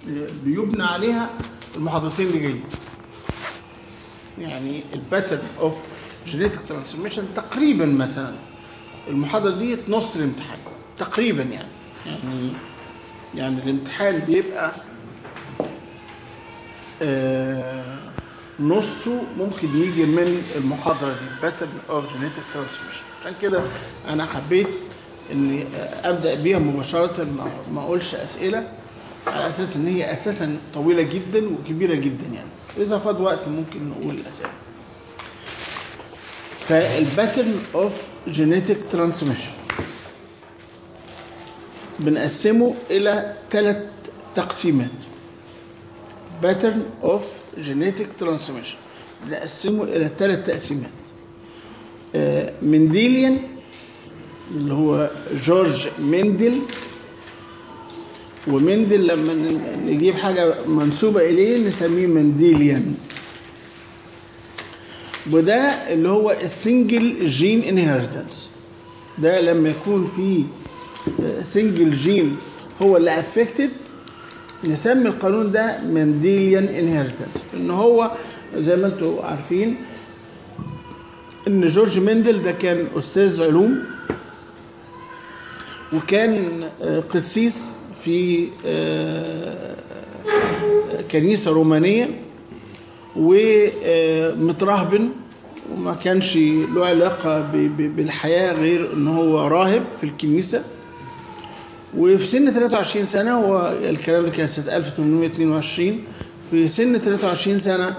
بيبنى عليها المحاضرتين اللي جايين يعني الباترن اوف جينيتك ترانسفورميشن تقريبا مثلا المحاضره دي نص الامتحان تقريبا يعني يعني يعني الامتحان بيبقى آه نصه ممكن يجي من المحاضره دي باترن اوف جينيتك ترانسفورميشن عشان كده انا حبيت اني ابدا بيها مباشره ما ما اقولش اسئله على اساس ان هي اساسا طويله جدا وكبيره جدا يعني اذا فاض وقت ممكن نقول الاسئله فالباترن اوف جينيتك ترانسميشن بنقسمه الى ثلاث تقسيمات باترن اوف جينيتك ترانسميشن بنقسمه الى ثلاث تقسيمات منديليان اللي هو جورج مندل ومندل لما نجيب حاجة منسوبة إليه نسميه منديليان وده اللي هو السنجل جين انهيرتنس ده لما يكون في سنجل جين هو اللي افكتد نسمي القانون ده منديليان انهيرتنس ان هو زي ما انتم عارفين ان جورج مندل ده كان استاذ علوم وكان قسيس في كنيسة رومانية ومترهبن وما كانش له علاقة بالحياة غير ان هو راهب في الكنيسة وفي سن 23 سنة هو الكلام ده كان سنة 1822 في سن 23 سنة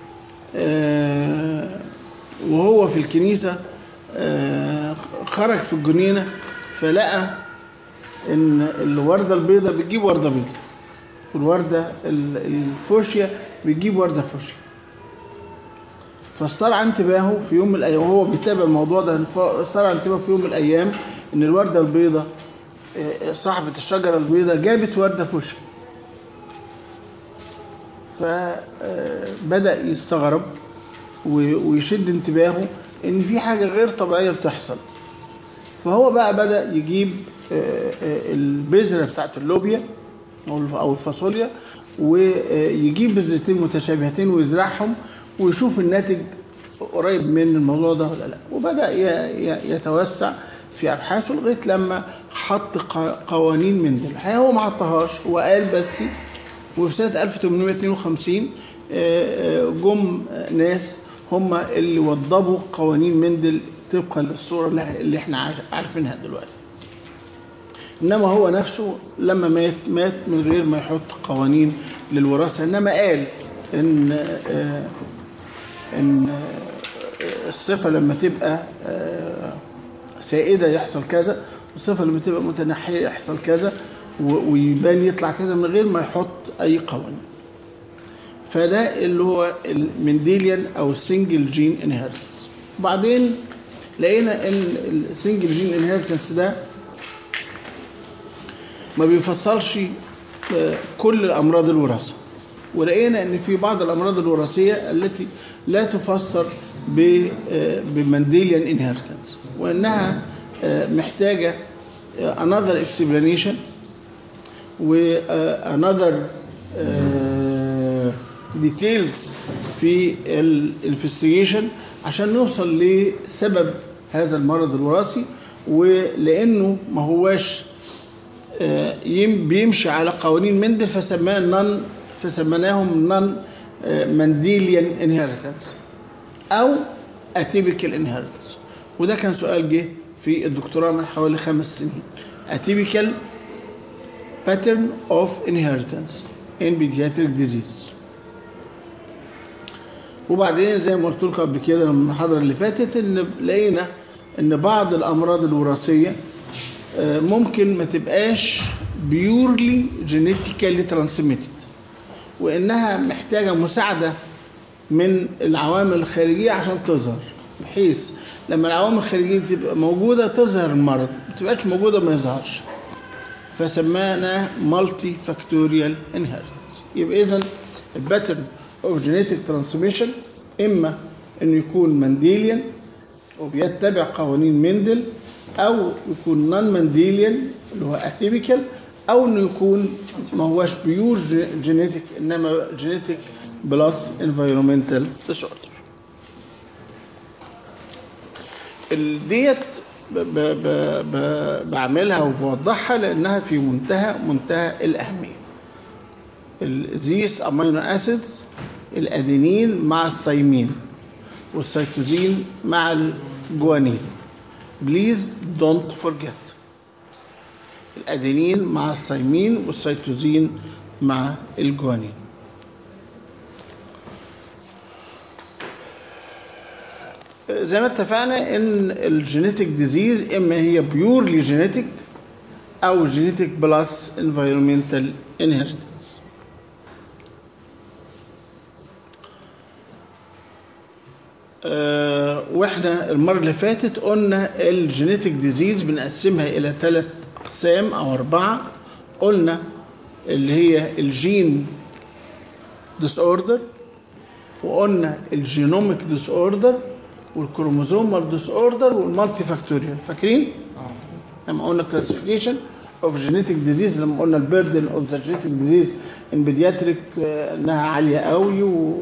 وهو في الكنيسة خرج في الجنينة فلقى ان الورده البيضاء بتجيب ورده بيضاء والورده الفوشيا بتجيب ورده فوشيا فاسترعى انتباهه في يوم من الايام وهو بيتابع الموضوع ده استرعى انتباهه في يوم من الايام ان الورده البيضاء صاحبه الشجره البيضاء جابت ورده فوشيا فبدا يستغرب ويشد انتباهه ان في حاجه غير طبيعيه بتحصل فهو بقى بدا يجيب البذره بتاعت اللوبيا او الفاصوليا ويجيب بذرتين متشابهتين ويزرعهم ويشوف الناتج قريب من الموضوع ده ولا لا وبدا يتوسع في ابحاثه لغايه لما حط قوانين مندل الحقيقه هو ما حطهاش هو قال بس وفي سنه 1852 جم ناس هم اللي وضبوا قوانين مندل طبقا للصوره اللي احنا عارفينها دلوقتي انما هو نفسه لما مات مات من غير ما يحط قوانين للوراثه انما قال ان ان الصفه لما تبقى سائده يحصل كذا والصفه لما تبقى متنحيه يحصل كذا ويبان يطلع كذا من غير ما يحط اي قوانين فده اللي هو المنديليان او السنجل جين انهيرتنس وبعدين لقينا ان السنجل جين انهيرتنس ده ما بيفصلش كل الامراض الوراثه ولقينا ان في بعض الامراض الوراثيه التي لا تفسر بمنديليان انهيرتنس وانها محتاجه another explanation و another details في الانفستيجيشن عشان نوصل لسبب هذا المرض الوراثي ولانه ما هواش بيمشي على قوانين مندل فسماه نون فسميناهم نون منديليان انهيرتنس او اتيبيكال انهيرتنس وده كان سؤال جه في الدكتوراه من حوالي خمس سنين اتيبيكال pattern of inheritance in pediatric disease وبعدين زي ما قلت لكم قبل كده من المحاضره اللي فاتت ان لقينا ان بعض الامراض الوراثيه ممكن ما تبقاش بيورلي جينيتيكالي ترانسميتد وانها محتاجه مساعده من العوامل الخارجيه عشان تظهر بحيث لما العوامل الخارجيه تبقى موجوده تظهر المرض ما تبقاش موجوده ما يظهرش فسمانا مالتي فاكتوريال انهيرتنس يبقى اذا الباترن اوف جينيتك ترانسميشن اما انه يكون منديليان وبيتبع قوانين مندل او يكون نون منديليان اللي هو اتيبيكال او انه يكون ما هوش بيور جينيتك انما جينيتك بلس انفيرومنتال ديس اوردر ديت ب- ب- ب- ب- بعملها وبوضحها لانها في منتهى منتهى الاهميه الزيس امينو اسيدز الادينين مع الثيمين والسيتوزين مع الجوانين بليز دونت فورجيت الادينين مع الثيمين والسيتوزين مع الجوانين زي ما اتفقنا ان الجينيتك ديزيز اما هي بيورلي جينيتك او جينيتك بلس انفيرومنتال انهيرتنس واحنا المره اللي فاتت قلنا الجينيتك ديزيز بنقسمها الى ثلاث اقسام او اربعه قلنا اللي هي الجين ديس اوردر وقلنا الجينوميك ديس اوردر والكروموزومال ديس اوردر والمالتي فاكتوريال فاكرين؟ لما قلنا كلاسيفيكيشن اوف جينيتك ديزيز لما قلنا البيردن اوف ذا جينيتك ديزيز ان بيدياتريك انها عاليه قوي و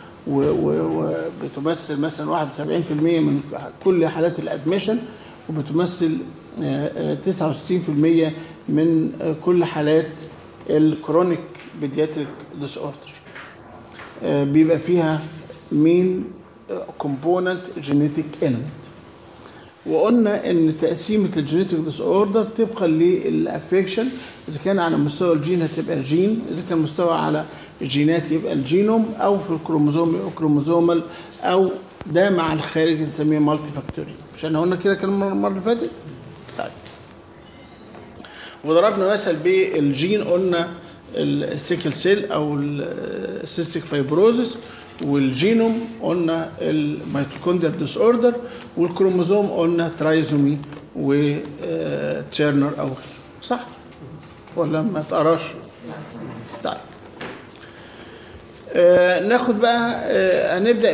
وبتمثل مثلا 71% من كل حالات الادميشن وبتمثل آه، آه، 69% من آه، كل حالات الكرونيك بيدياتريك ديس اوردر بيبقى فيها مين كومبوننت جينيتيك element وقلنا ان تقسيمه الجينيتيك ديس اوردر طبقا للافكشن اذا كان على مستوى الجين هتبقى الجين اذا كان مستوى على الجينات يبقى الجينوم او في الكروموزوم يبقى كروموزومال او ده مع الخارج نسميه مالتي فاكتوريال مش احنا قلنا كده كلام المره اللي فاتت طيب وضربنا مثل بالجين قلنا السيكل سيل او السيستيك فايبروزس والجينوم قلنا الميتوكوندريال ديس اوردر والكروموزوم قلنا ترايزومي وتشيرنر او غيره صح ولا ما تقراش طيب آه ناخد بقى آه هنبدا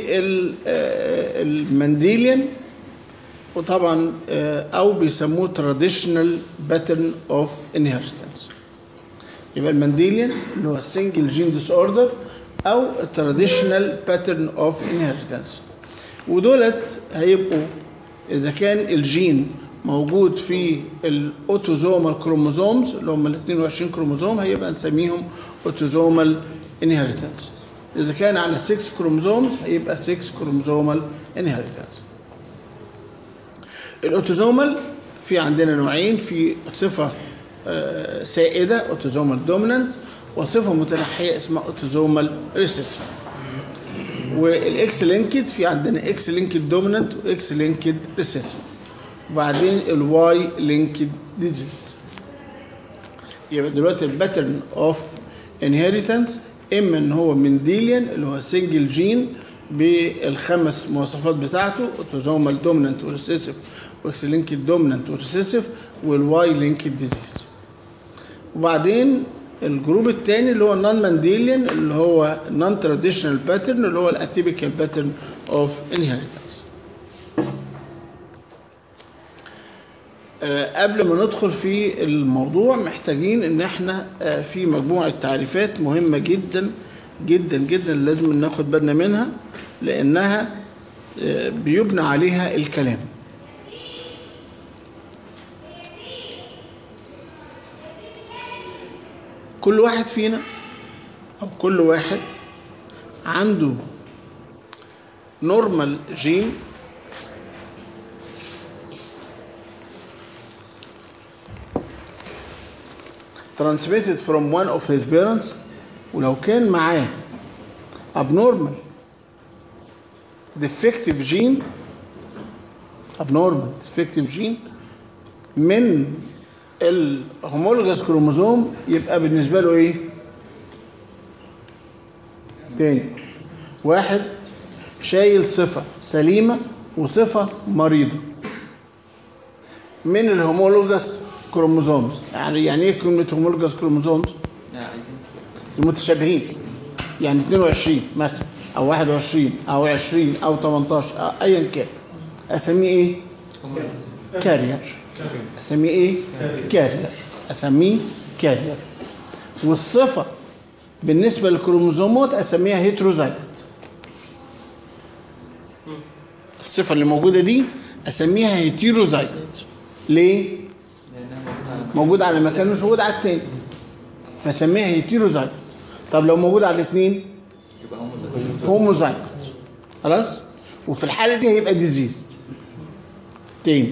بالمنديليان وطبعا آه او بيسموه traditional pattern of inheritance يبقى المنديليان اللي هو السنجل جين ديس اوردر او التراديشنال باترن اوف انهيرتنس ودولت هيبقوا اذا كان الجين موجود في الاوتوزومال كروموزومز اللي هم ال 22 كروموزوم هيبقى نسميهم اوتوزومال انهيرتنس اذا كان على 6 كروموزومز هيبقى 6 كروموزومال انهيرتنس الاوتوزومال في عندنا نوعين في صفه آه، سائده اوتوزومال دومينانت وصفه متنحيه اسمها اوتوزومال ريسيسيف والاكس لينكد في عندنا اكس لينكد دومينانت واكس لينكد ريسيسيف وبعدين الواي لينكد ديزيز يبقى دلوقتي الباترن اوف انهيرتنس اما ان هو منديليان اللي هو سنجل جين بالخمس مواصفات بتاعته اوتوزومال دومينانت وريسيسيف واكس لينكد دومينانت وريسيسيف والواي لينكد ديزيز وبعدين الجروب الثاني اللي هو النون مانديليان اللي هو نون تراديشنال باترن اللي هو الاتيبيكال باترن اوف انهيرتنس قبل ما ندخل في الموضوع محتاجين ان احنا آه، في مجموعه تعريفات مهمه جدا جدا جدا لازم ناخد بالنا منها لانها آه، بيبنى عليها الكلام كل واحد فينا او كل واحد عنده نورمال جين transmitted from one of his parents ولو كان معاه abnormal defective gene abnormal defective gene من الهومولوجاس كروموزوم يبقى بالنسبه له ايه؟ تاني واحد شايل صفه سليمه وصفه مريضه من الهومولوجاس كروموزومز يعني يعني ايه كلمه هومولوجاس كروموزومز؟ المتشابهين يعني 22 مثلا او 21 او 20 او 18 أو ايا كان اسميه ايه؟ كارير اسميه ايه؟ كارير اسميه كارير والصفه بالنسبه للكروموزومات اسميها هيتروزايت الصفه اللي موجوده دي اسميها هيتيروزايت ليه موجود على مكان مش موجود على التاني فسميها هيتيروزايت طب لو موجود على الاثنين هوموزايت خلاص وفي الحاله دي هيبقى ديزيز تاني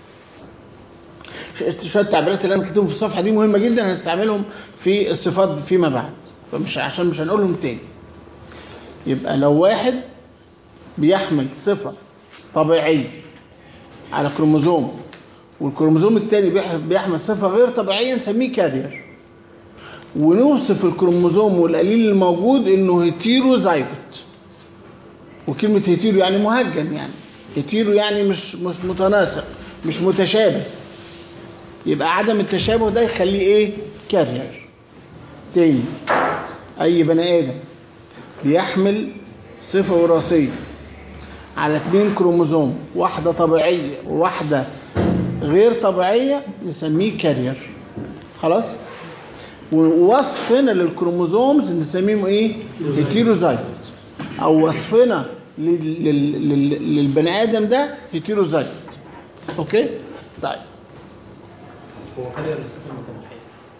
شويه التعبيرات اللي انا كاتبهم في الصفحه دي مهمه جدا هنستعملهم في الصفات فيما بعد فمش عشان مش هنقولهم تاني يبقى لو واحد بيحمل صفه طبيعيه على كروموزوم والكروموزوم الثاني بيحمل صفه غير طبيعيه نسميه كارير ونوصف الكروموزوم والقليل الموجود انه هيتيروزايجوت وكلمه هيتيرو يعني مهجن يعني هيتيرو يعني مش مش متناسق مش متشابه يبقى عدم التشابه ده يخليه ايه كارير تاني اي بني ادم بيحمل صفه وراثيه على اثنين كروموزوم واحده طبيعيه وواحده غير طبيعيه نسميه كارير خلاص ووصفنا للكروموزومز نسميهم ايه هيتيروزايت او وصفنا لل- لل- لل- للبني ادم ده هيتيروزايت اوكي طيب هو كارير للصفة المتنوعية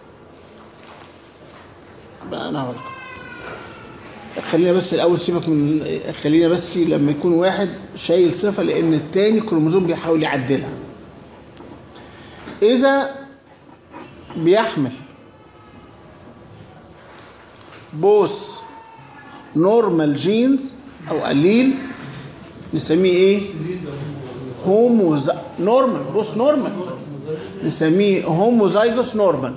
بقى انا هقول خلينا بس الاول سيبك من خلينا بس لما يكون واحد شايل صفه لان التاني كروموزوم بيحاول يعدلها اذا بيحمل بوس نورمال جينز او قليل نسميه ايه هوموز نورمال بوس نورمال نسميه هوموزايجوس نورمال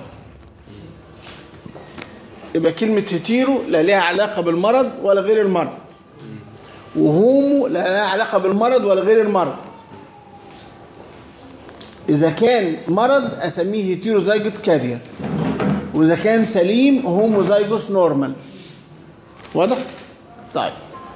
يبقى كلمة هيتيرو لا لها علاقة بالمرض ولا غير المرض وهومو لا لها علاقة بالمرض ولا غير المرض إذا كان مرض أسميه هيتيروزايجوت كارير وإذا كان سليم هوموزايجوس نورمال واضح؟ طيب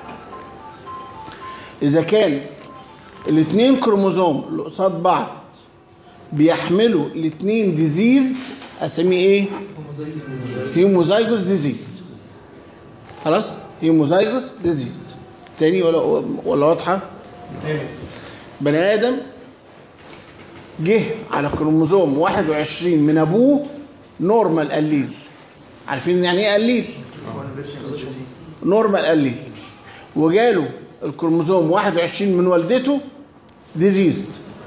إذا كان الاثنين كروموزوم اللي قصاد بعض بيحملوا الاثنين ديزيزد اسميه ايه؟ هيموزايجوس ديزيز خلاص هيموزايجوس ديزيز تاني ولا ولا واضحه بني ادم جه على كروموزوم 21 من ابوه نورمال قليل عارفين يعني ايه قليل نورمال قليل وجاله الكروموزوم 21 من والدته ديزيزد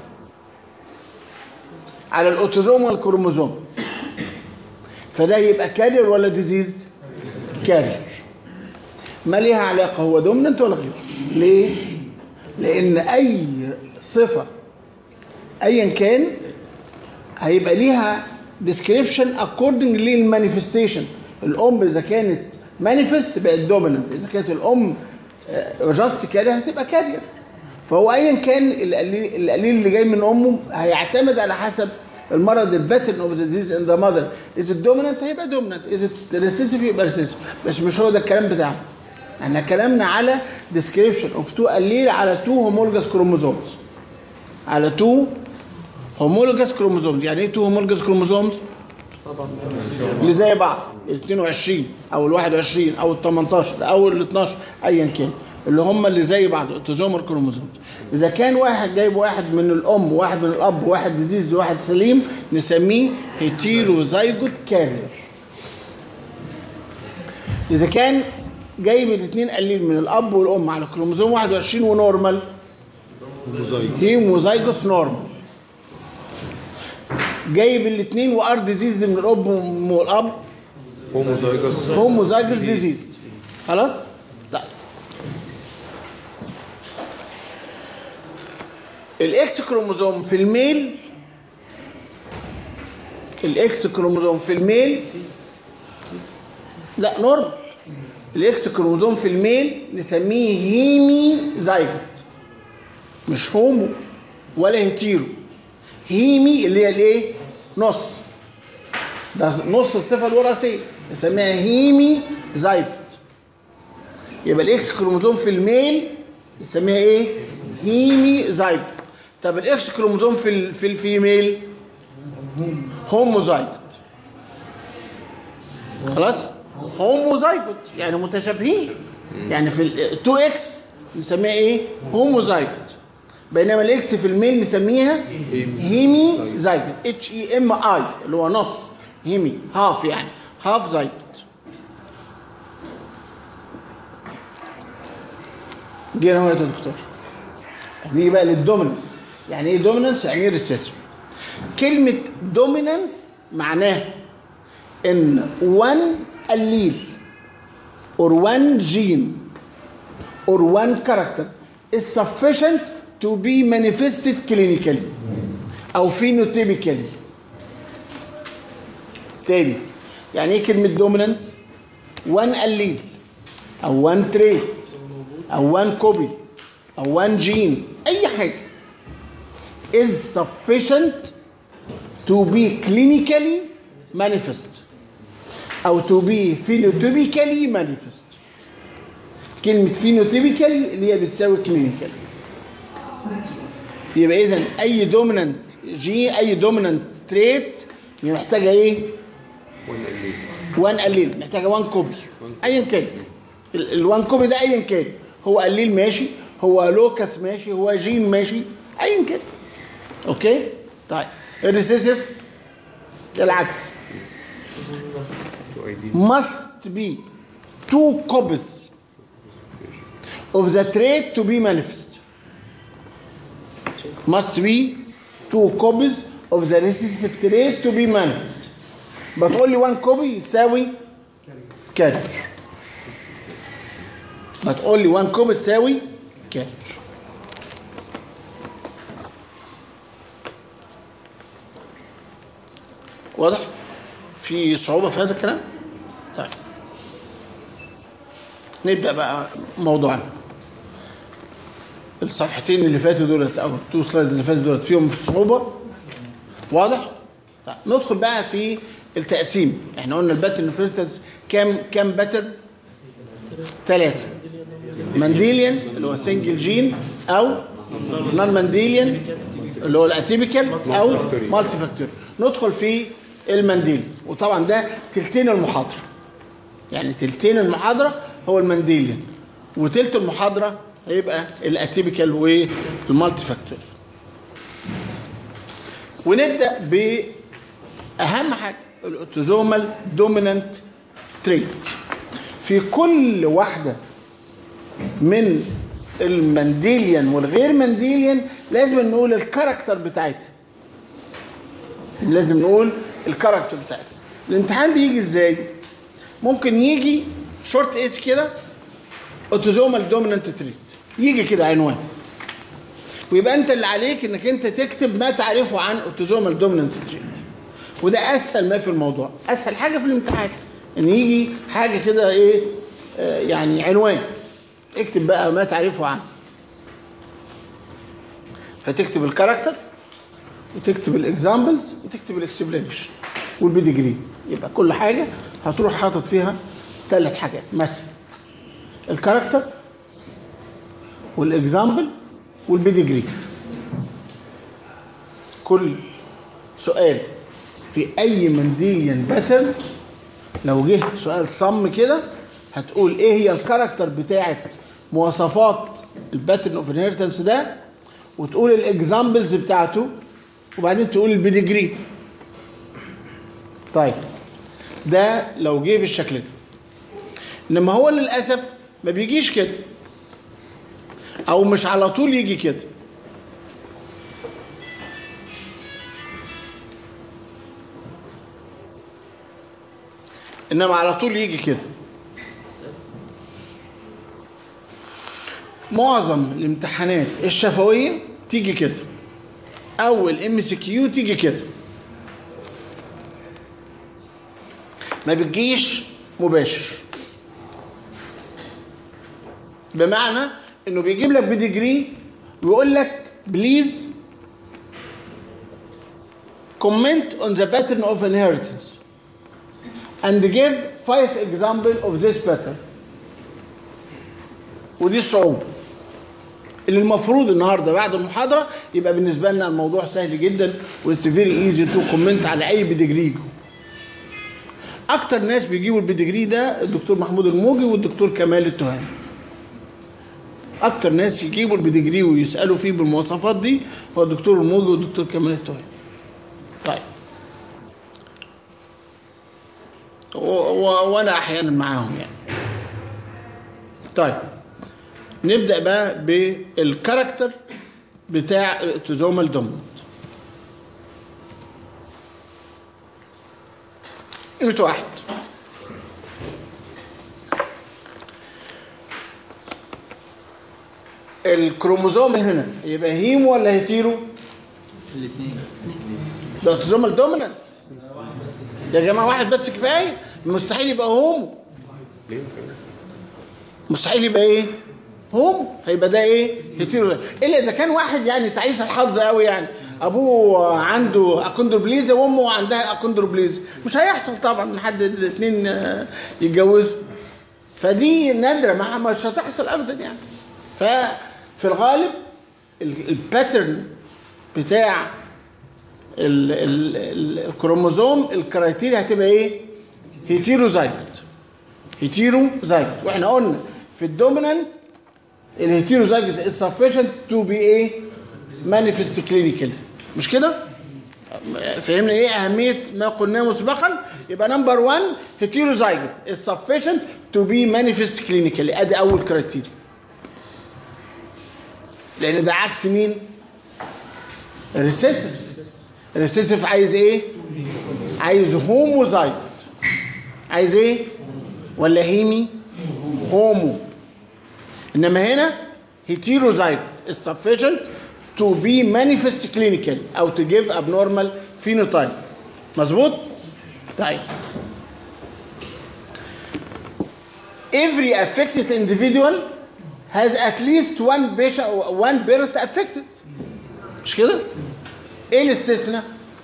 على الاوتوزوم والكروموزوم فده يبقى كارير ولا ديزيز كارير ما ليها علاقه هو دومننت ولا غير ليه لان اي صفه ايا كان هيبقى ليها ديسكريبشن اكوردنج للمانيفستيشن الام اذا كانت مانيفست بقت دوميننت اذا كانت الام جاست كارير هتبقى كارير فهو ايا كان القليل القليل اللي جاي من امه هيعتمد على حسب المرض الباترن اوف ذا ديز ان ذا ماذر از دوميننت هيبقى دوميننت از ريسيسيف يبقى ريسيسيف بس مش هو ده الكلام بتاعنا احنا كلامنا على ديسكريبشن اوف تو قليل على تو هومولوجاس كروموزومز على تو هومولوجاس كروموزومز يعني ايه تو هومولوجاس كروموزومز اللي زي بعض ال 22 او ال 21 او ال 18 او ال 12 ايا كان اللي هم اللي زي بعض اوتوزومر كروموزوم اذا كان واحد جايب واحد من الام وواحد من الاب وواحد ديزيز وواحد سليم نسميه هيتيروزايجوت كارير اذا كان جايب الاثنين قليل من الاب والام على كروموزوم 21 ونورمال هيموزايجوس نورمال جايب الاثنين وار ديزيز من الاب والاب هوموزايجوس هوموزايجوس ديزيز خلاص لا الاكس كروموزوم في الميل الاكس كروموزوم في الميل لا نورمال الاكس كروموزوم في الميل نسميه هيمي زايجوت مش هومو ولا هيتيرو هيمي اللي هي الايه نص ده نص الصفه الوراثيه نسميها هيمي زايجوت يبقى الاكس كروموزوم في الميل نسميها ايه هيمي زايجوت طب الاكس كروموزوم في ال- في الفيميل هوموزايجوت خلاص هوموزايجوت يعني متشابهين يعني في ال 2 اكس نسميها ايه هوموزايجوت بينما الاكس في الميل نسميها هيمي زايجوت اتش اي ام اي اللي هو نص هيمي هاف يعني هاف زايجوت جينا اهو يا دكتور نيجي بقى للدوميننس يعني ايه دوميننس يعني ايه ريسيسيف كلمه دوميننس معناها ان one allele or one gene or one character is sufficient to be manifested clinically او phenotypically تاني يعني ايه كلمة dominant one allele او one trait او one copy او one gene اي حاجة is sufficient to be clinically manifest او to be phenotypically manifest كلمة phenotypically اللي هي بتساوي clinical يبقى اذا اي دومينانت جي اي دومينانت تريت محتاجه ايه؟ وان قليل وان قليل محتاجه وان كوبي ايا كان ال- الوان كوبي ده ايا كان هو قليل ماشي هو لوكس ماشي هو جين ماشي ايا كان اوكي طيب الريسيسيف العكس تو اي دي must be two copies of the trait to be manifest. Must be two copies of the recessive trait to be manifest. But only one copy يساوي carrier. But only one copy تساوي carrier. واضح؟ في صعوبة في هذا الكلام؟ طيب نبدأ بقى موضوعنا الصفحتين اللي فاتوا دولت او التو سلايدز اللي فاتوا دولت فيهم صعوبة واضح؟ طيب ندخل بقى في التقسيم احنا قلنا الباترن انفيرتنس كام كام باترن؟ ثلاثة مانديليان اللي هو سنجل جين او نون مانديليان اللي هو الاتيبيكال او مالتي فاكتور ندخل في المانديل وطبعا ده تلتين المحاضره يعني تلتين المحاضره هو المانديليان وتلت المحاضره هيبقى الاتيبيكال والمالتي فاكتور ونبدا باهم حاجه الاوتوزومال دومينانت تريتس في كل واحده من المنديليان والغير منديليان لازم نقول الكاركتر بتاعتها لازم نقول الكاركتر بتاعتها الامتحان بيجي ازاي ممكن يجي شورت اس كده اوتوزومال دومينانت تريت يجي كده عنوان ويبقى انت اللي عليك انك انت تكتب ما تعرفه عن اوتوزومال دومينانت تريت وده اسهل ما في الموضوع اسهل حاجه في الامتحان ان يجي حاجه كده ايه آه يعني عنوان اكتب بقى ما تعرفه عنه فتكتب الكاركتر وتكتب الاكزامبلز وتكتب الاكسبلانيشن والبيديجري يبقى كل حاجه هتروح حاطط فيها ثلاث حاجات مثلا الكاركتر والاكزامبل والبيديجري كل سؤال في اي منديليان باترن لو جه سؤال صم كده هتقول ايه هي الكاركتر بتاعت مواصفات الباترن اوف انهيرتنس ده وتقول الاكزامبلز بتاعته وبعدين تقول البيديجري طيب ده لو جه بالشكل ده انما هو للاسف ما بيجيش كده او مش على طول يجي كده انما على طول يجي كده معظم الامتحانات الشفويه تيجي كده او الام سي كيو تيجي كده ما بتجيش مباشر بمعنى انه بيجيب لك بديجري ويقول لك بليز comment on the pattern of inheritance and give five example of this pattern ودي الصعوبة اللي المفروض النهارده بعد المحاضرة يبقى بالنسبة لنا الموضوع سهل جدا واتس فيري ايزي تو كومنت على أي بديجري يجوا. اكتر ناس بيجيبوا البيدجري ده الدكتور محمود الموجي والدكتور كمال التهامي اكتر ناس يجيبوا البيدجري ويسالوا فيه بالمواصفات دي هو الدكتور الموجي والدكتور كمال التهامي طيب و- و- وانا احيانا معاهم يعني طيب نبدا بقى بالكاركتر بتاع الاتوزومال دومينانت نمرة واحد الكروموزوم هنا يبقى هيمو ولا هيتيرو؟ الاثنين ده اوتوزومال دومينانت يا جماعه واحد بس كفايه مستحيل يبقى هومو مستحيل يبقى ايه هومو هيبقى ده ايه هيتيرو الا اذا كان واحد يعني تعيس الحظ قوي يعني ابوه عنده اكوندروبليزا وامه عندها اكوندروبليزا مش هيحصل طبعا ان حد الاثنين يتجوزوا فدي نادره ما مش هتحصل ابدا يعني ففي الغالب ال- الباترن بتاع ال- ال- ال- الكروموزوم الكرايتيريا هتبقى ايه؟ هيتيروزايجوت هيتيروزايجوت واحنا قلنا في الدومينانت الهيتيروزايجوت is sufficient to be ايه؟ manifest clinically مش كده؟ فهمنا ايه اهميه ما قلناه مسبقا يبقى نمبر 1 هيتيروزايجوت is sufficient to be manifest clinically ادي اول كرايتيريا لان ده عكس مين؟ الريسيسيف الريسيسيف عايز ايه؟ عايز هوموزايت عايز ايه؟ ولا هيمي؟ هومو انما هنا هيتيروزايت is sufficient to be manifest clinically او to give abnormal phenotype مظبوط؟ طيب every affected individual has at least one patient one parent affected مش كده؟ ايه الاستثناء؟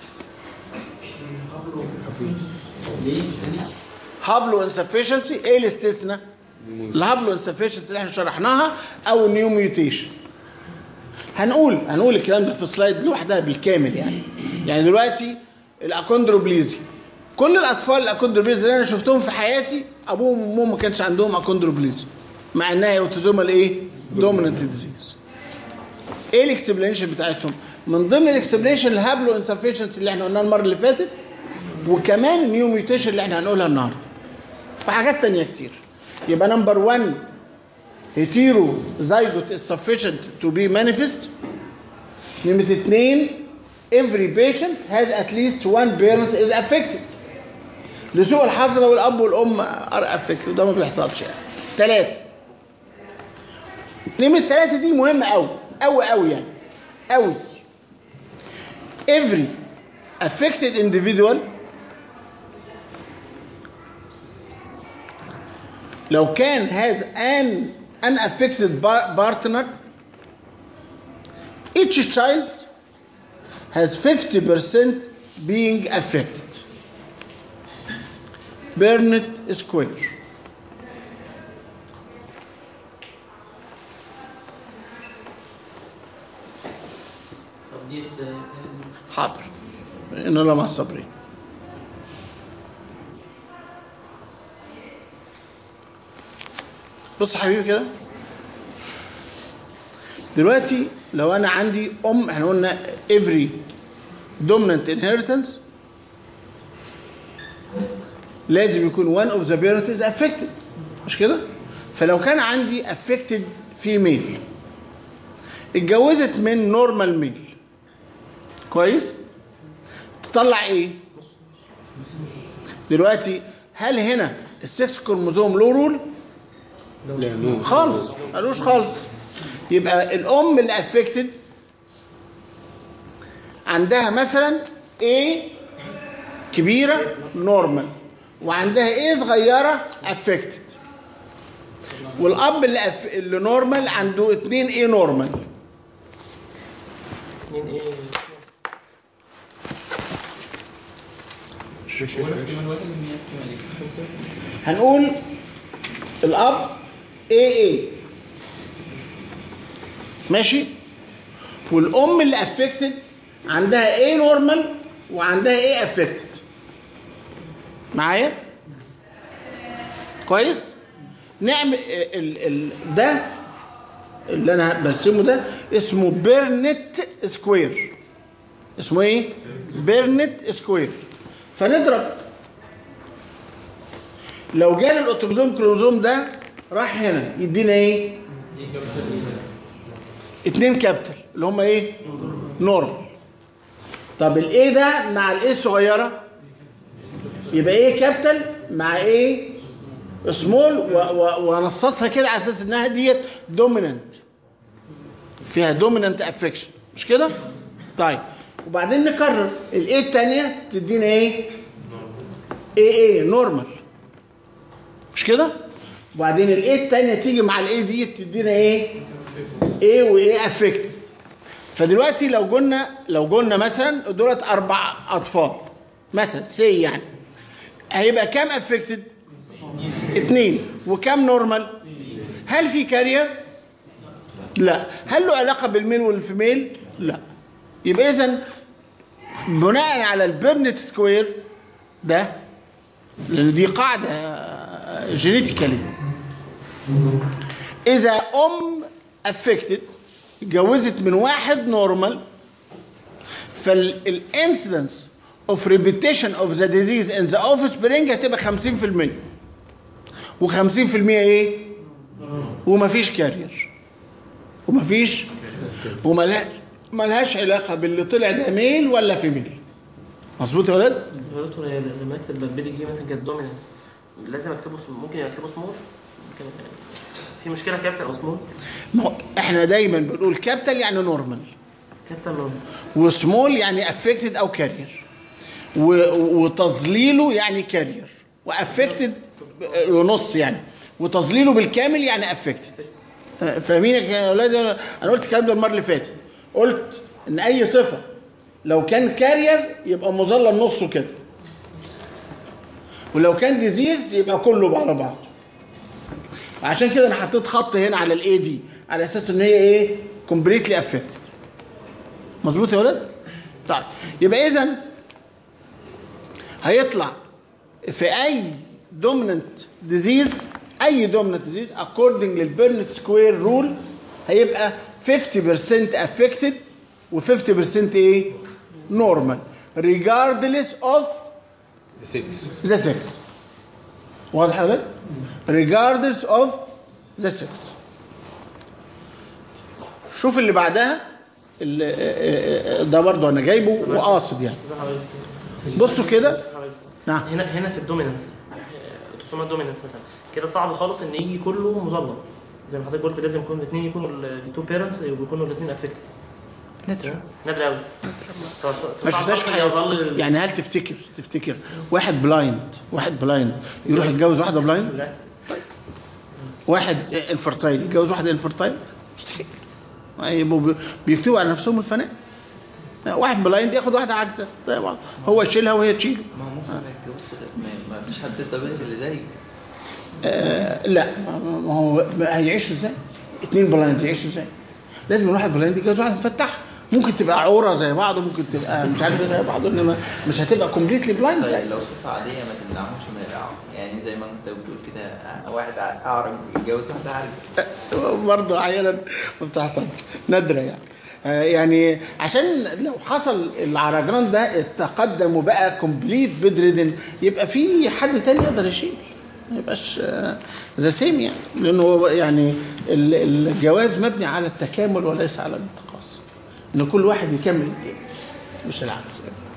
ليه؟ تاني؟ هابلو انسفشنسي ايه الاستثناء؟ الهابلو انسفشنسي اللي احنا شرحناها او النيو ميوتيشن هنقول هنقول الكلام ده في سلايد لوحدها بالكامل يعني يعني دلوقتي الاكوندروبليزي كل الاطفال الاكوندروبليزي اللي انا شفتهم في حياتي ابوهم وامهم ما كانش عندهم اكوندروبليزي مع انها اوتيزومال ايه؟ دوميننت ديزيز ايه الاكسبلانيشن بتاعتهم؟ من ضمن الاكسبلانيشن الهابلو انسفشنسي اللي احنا قلناها المره اللي فاتت وكمان النيو ميوتيشن اللي احنا هنقولها النهارده وحاجات تانية كتير يبقى نمبر 1 هيتيرو زيجوت is sufficient to be manifest نمرة اتنين every patient has at least one parent is affected لسوء الحظ لو الأب والأم are affected وده ما بيحصلش يعني تلاتة نمرة تلاتة دي مهمة أوي أوي أوي يعني أوي every affected individual لو كان has an unaffected bar- partner each child has 50% being affected Burnett Square طب ديت آه، حاضر إن الله مع الصابرين بص يا حبيبي كده دلوقتي لو انا عندي ام احنا قلنا every dominant inheritance لازم يكون one of the parents is affected مش كده فلو كان عندي affected female اتجوزت من normal male كويس تطلع ايه دلوقتي هل هنا السكس كروموزوم له رول لا نو خالص ملوش خالص يبقى الام اللي افكتد عندها مثلا ايه كبيره نورمال وعندها ايه صغيره افكتد والاب اللي أف... اللي نورمال عنده اتنين ايه نورمال اتنين ايه؟ هنقول الاب ايه ايه ماشي والام اللي افكتد عندها ايه نورمال وعندها ايه افكتد معايا كويس نعمل ال ال ده اللي انا برسمه ده اسمه بيرنت سكوير اسمه ايه بيرنت سكوير فنضرب لو جالي الاوتوزوم كروموزوم ده راح هنا يدينا ايه اتنين كابيتال اللي هم ايه نورمال طب الايه ده مع الايه الصغيره يبقى ايه كابيتال مع ايه سمول ونصصها كده على اساس انها ديت دوميننت فيها دوميننت افكشن مش كده طيب وبعدين نكرر الايه الثانيه تدينا ايه ايه ايه نورمال مش كده وبعدين الايه الثانيه تيجي مع الايه دي تدينا ايه ايه وايه افكتد فدلوقتي لو قلنا لو قلنا مثلا دولت اربع اطفال مثلا سي يعني هيبقى كام افكتد اثنين وكام نورمال هل في كارير لا هل له علاقه بالميل والفيميل لا يبقى اذا بناء على البيرنت سكوير ده لان دي قاعده جينيتيكالي اذا ام افكتد اتجوزت من واحد نورمال فالانسيدنس اوف ريبيتيشن اوف ذا ديزيز ان ذا اوف سبرينج هتبقى 50% و50% ايه؟ ومفيش كارير ومفيش وملهاش ملهاش علاقه باللي طلع ده ميل ولا فيميل مظبوط يا ولاد؟ يا دكتور هي لما اكتب بيدي جي مثلا كانت دومينانس لازم اكتبه سم... ممكن اكتبه سمول ممكن في مشكله كابيتال او سمول ما هو احنا دايما بنقول كابيتال يعني نورمال كابيتال نورمال وسمول يعني افكتد او كارير وتظليله يعني كارير وافكتد ونص يعني وتظليله بالكامل يعني افكتد فاهمين يا اولاد انا قلت الكلام ده المره اللي فاتت قلت ان اي صفه لو كان كارير يبقى مظلل نصه كده ولو كان ديزيز يبقى كله على بعض عشان كده انا حطيت خط هنا على الاي دي على اساس ان هي ايه كومبليتلي افكتد مظبوط يا ولاد طيب يبقى اذا هيطلع في اي دوميننت ديزيز اي دوميننت ديزيز اكوردنج للبيرنت سكوير رول هيبقى 50% affected و50% ايه نورمال regardless of 6 the sex واضح يا ولاد regardless of the sex شوف اللي بعدها اللي ده برضه انا جايبه وقاصد يعني بصوا كده نعم هنا هنا في الدومينانس تسمى الدومينانس مثلا كده صعب خالص ان يجي كله مظلم زي ما حضرتك قلت لازم يكون الاثنين يكونوا التو بيرنتس يكونوا الاثنين افكتد نادر نادر قوي ما شفتهاش في حياتي يعني هل تفتكر تفتكر واحد بلايند واحد بلايند يروح يتجوز واحده بلايند لا واحد انفرتايل يتجوز واحده انفرتايل مستحيل يبقوا بي- بيكتبوا على نفسهم الفناء واحد بلايند ياخد واحده عاجزه زي بعض هو يشيلها وهي تشيله ما هو ممكن ما يتجوزش ما- ما فيش حد طبيعي اللي زيه آه لا ما ما هو ما هيعيشوا ازاي؟ اتنين بلايند يعيشوا ازاي؟ لازم واحد بلايند يتجوز واحد مفتح ممكن تبقى عوره زي بعض وممكن تبقى مش عارف إيه زي بعض انما مش هتبقى كومبليتلي بلايند زي طيب لو صفة عادية ما تمنعهمش ما يقعوا يعني زي ما انت بتقول كده آه، واحد اعرج يتجوز واحدة عارف برضه احيانا ما بتحصل نادره يعني آه، يعني عشان لو حصل العرجان ده تقدم وبقى كومبليت بدردن يبقى في حد تاني يقدر يشيل ما يبقاش ذا سيم يعني لانه هو يعني ال- الجواز مبني على التكامل وليس على الانتقاص ان كل واحد يكمل التاني مش العكس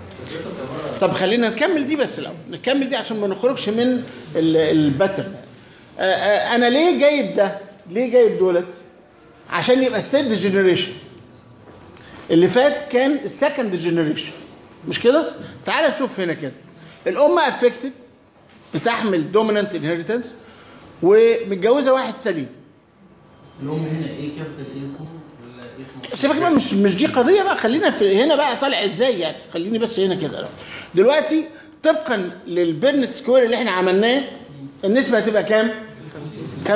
طب خلينا نكمل دي بس الاول نكمل دي عشان ما نخرجش من ال- الباترن آه، آه، انا ليه جايب ده ليه جايب دولت عشان يبقى الثيرد جنريشن اللي فات كان السكند جنريشن مش كده تعال نشوف هنا كده الام افكتد بتحمل دومينانت انهيرتنس ومتجوزه واحد سليم الام هنا ايه كابيتال ايه اسمه ولا اسمه سيبك بقى مش مش دي قضيه بقى خلينا في هنا بقى طالع ازاي يعني خليني بس هنا كده الأول. دلوقتي طبقا للبيرنت سكوير اللي احنا عملناه النسبه هتبقى كام 50%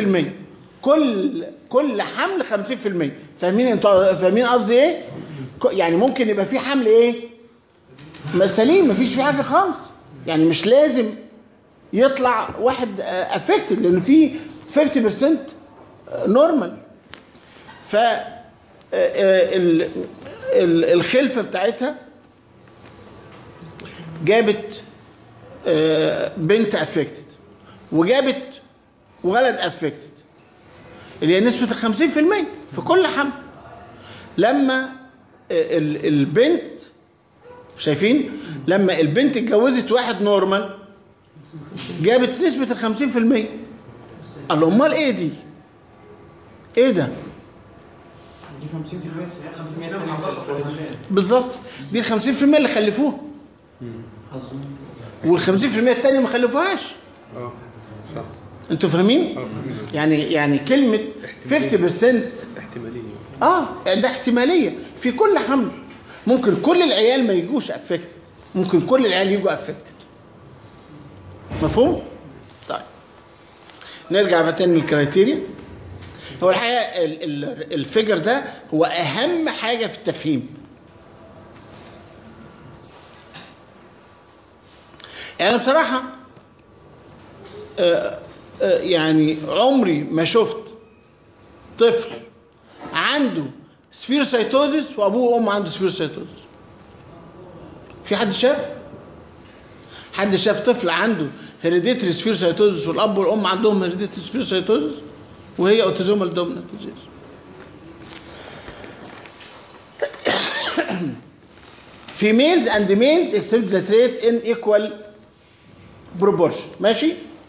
كل كل حمل 50% فاهمين انتوا فاهمين قصدي ايه ك- يعني ممكن يبقى في حمل ايه ما سليم مفيش فيه حاجه خالص يعني مش لازم يطلع واحد افكتد لان في 50% نورمال ف آه، آه، ال- ال- الخلفه بتاعتها جابت آه، بنت افكتد وجابت ولد افكتد اللي هي نسبه ال 50% في كل حمل لما ال- البنت شايفين لما البنت اتجوزت واحد نورمال جابت نسبة ال 50% قال له امال ايه دي؟ ايه ده؟ دي 50% 50% التانية ما خلفوهاش بالظبط دي ال 50% اللي خلفوها وال 50% التانية ما خلفوهاش اه صح انتوا فاهمين؟ اه فاهمين. يعني يعني كلمة 50% احتمالية اه ده احتماليه في كل حمل ممكن كل العيال ما يجوش افكتد ممكن كل العيال يجوا افكتد مفهوم طيب نرجع بقى تاني للكرايتيريا هو الحقيقه ال- ال- الفيجر ده هو اهم حاجه في التفهيم يعني بصراحه آه، آه، يعني عمري ما شفت طفل عنده سفيروسايتوزيس وابوه وامه عنده سفيروسايتوزيس في حد شاف حد شاف طفل عنده هيريديتري سفيروسايتوزيس والاب والام عندهم هيريديتري سفيروسايتوزيس وهي اوتيزومال دومينانت ديزيز females and males exhibit the trait in equal proportion ماشي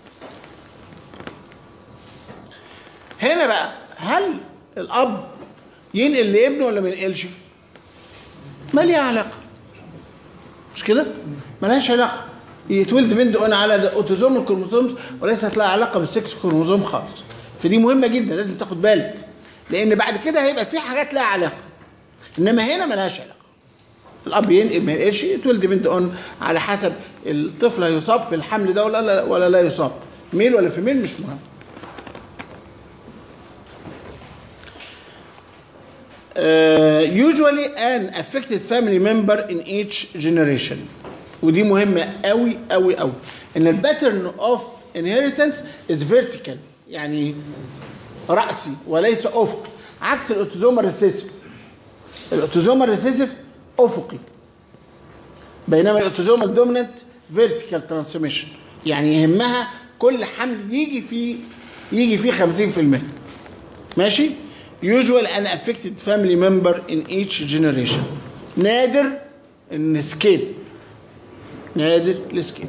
هنا بقى هل الاب ينقل لابنه ولا ما ينقلش ما ليها علاقه مش كده ملهاش علاقه يتولد بنت انا على الاوتوزوم الكروموسومز وليست لها علاقه بالسكس كروموسوم خالص فدي مهمه جدا لازم تاخد بالك لان بعد كده هيبقى في حاجات لها علاقه انما هنا ملهاش علاقه الاب ينقل ما ينقلش يتولد بنت اون على حسب الطفل هيصاب في الحمل ده ولا لا ولا لا يصاب ميل ولا في ميل مش مهم uh, usually an affected family member in each generation ودي مهمة قوي قوي قوي ان الباترن اوف inheritance is vertical يعني رأسي وليس افقي عكس الاوتوزومال ريسيسيف الاوتوزومال ريسيسيف افقي بينما الاوتوزومال دومينانت فيرتيكال ترانسميشن يعني يهمها كل حمل يجي فيه يجي فيه 50% ماشي usual an affected family member in each generation نادر ان سكيب نادر السكيب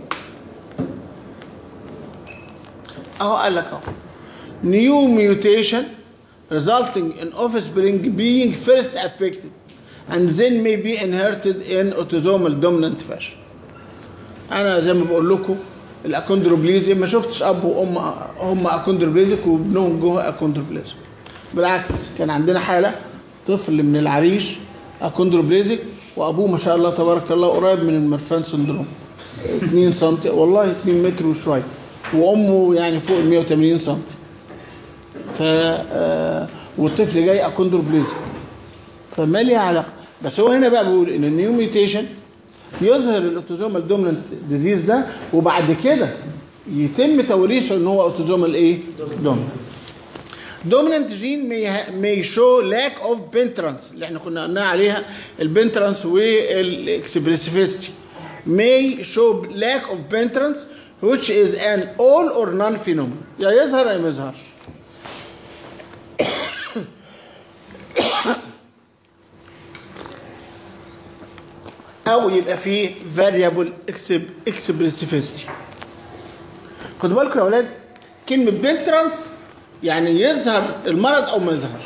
اهو قال لك اهو new mutation resulting in offspring being first affected and then may be inherited in autosomal dominant fashion انا زي ما بقول لكم الاكوندروبليزي ما شفتش اب وام هم اكوندروبليزك وابنهم جوه اكوندروبليزك بالعكس كان عندنا حاله طفل من العريش اكوندروبليزك وابوه ما شاء الله تبارك الله قريب من المرفان سندروم 2 سم والله 2 متر وشويه وامه يعني فوق ال 180 سم ف آه، والطفل جاي اكوندروبليزك فما ليها علاقه بس هو هنا بقى بيقول ان النيو ميوتيشن يظهر الاوتوزومال دومينانت ديزيز ده وبعد كده يتم توريثه ان هو اوتوزومال ايه؟ دومينانت دومينانت جين may show lack of penetrance اللي احنا كنا قلنا عليها البنترانس والاكسبريسيفيستي may show lack of penetrance which is an all or none phenomenon يا يظهر يا ما يظهرش او يبقى فيه variable exp- expressivity خدوا بالكم يا اولاد كلمه بنترانس يعني يظهر المرض او ما يظهرش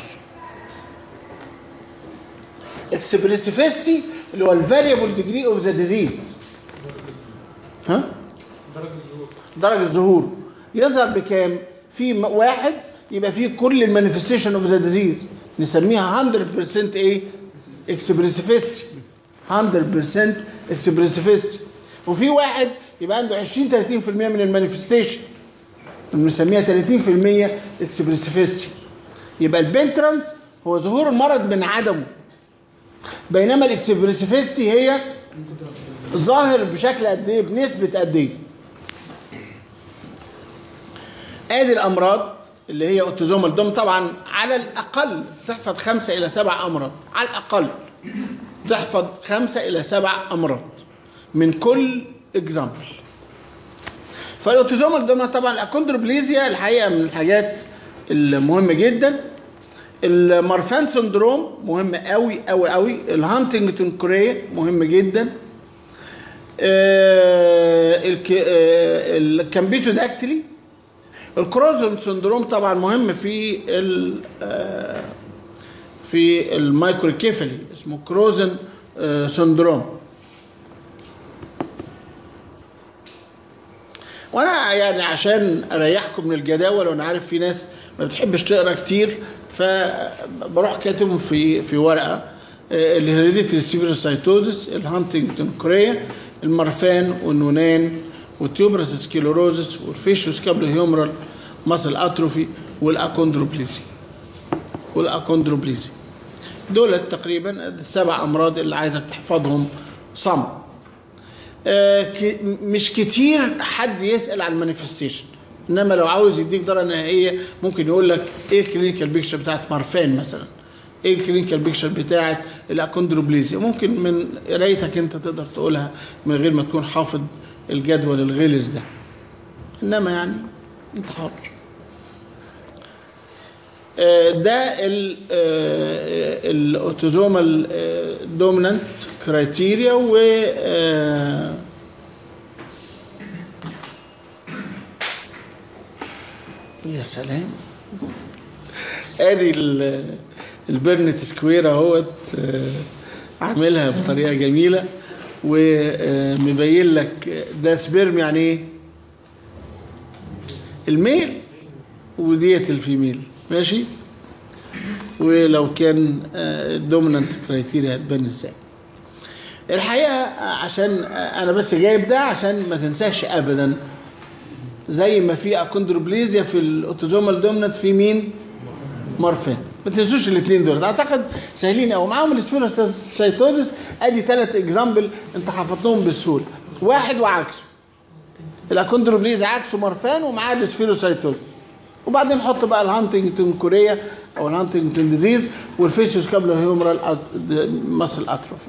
اكسبريسيفيستي اللي هو الفاريبل ديجري اوف ذا ديزيز ها درجه ظهور يظهر بكام في م- واحد يبقى فيه كل المانيفستيشن اوف ذا ديزيز نسميها 100% ايه اكسبريسيفيستي 100% اكسبريسيفيستي وفي واحد يبقى عنده 20 30% من المانيفستيشن بنسميها 30% اكسبريسيفيستي يبقى البنترانس هو ظهور المرض من عدمه بينما الاكسبريسيفيستي هي ظاهر بشكل قد ايه بنسبه قد ايه ادي الامراض اللي هي اوتوزومال دوم طبعا على الاقل تحفظ خمسه الى سبع امراض على الاقل تحفظ خمسه الى سبع امراض من كل اكزامبل فالاوتوزومال دوم طبعا الاكوندروبليزيا الحقيقه من الحاجات المهمه جدا المارفان سندروم مهم قوي قوي قوي الهانتنجتون كوريا مهم جدا آه، الك- آه، الكامبيتو داكتلي الكروزن سندروم طبعا مهم في ال آه، في المايكروكيفالي اسمه كروزن آه، سندروم وانا يعني عشان اريحكم من الجداول وانا عارف في ناس ما بتحبش تقرا كتير فبروح كاتبهم في في ورقه الهيريديتري سيفير سايتوزس الهانتنجتون كوريا المرفان والنونان والتيوبرس سكيلوروزس والفيشوس كابل هيومرال ماسل اتروفي والاكوندروبليزي والاكوندروبليزي دول تقريبا السبع امراض اللي عايزك تحفظهم صم آه، ك- مش كتير حد يسال عن المانيفستيشن انما لو عاوز يديك درجه نهائيه ممكن يقول لك ايه الكلينيكال بيكتشر بتاعت مارفان مثلا ايه الكلينيكال بيكتشر بتاعت الاكوندروبليزيا ممكن من قرايتك انت تقدر تقولها من غير ما تكون حافظ الجدول الغلس ده انما يعني انت حر آه، ده ال الاوتوزومال دومينانت كرايتيريا و آه، يا سلام ادي ال- البرنت سكوير اهوت آه، عاملها بطريقه جميله ومبين لك ده سبيرم يعني ايه الميل وديت الفيميل ماشي ولو كان الدومينانت كرايتيريا هتبان ازاي الحقيقه عشان آه، انا بس جايب ده عشان ما تنساش ابدا زي ما في اكوندروبليزيا في الاوتوزومال دومينانت في مين مارفان ما تنسوش الاثنين دول اعتقد سهلين قوي معاهم السفيروسايتوزس ادي ثلاث اكزامبل انت حفظتهم بسهوله واحد وعكسه الاكوندروبليز عكسه مارفان ومعاه السفيروسايتوزس وبعدين نحط بقى الهانتنجتون كوريا او الهانتنجتون ديزيز والفيشوس كابلر هيومرال ماسل اتروفي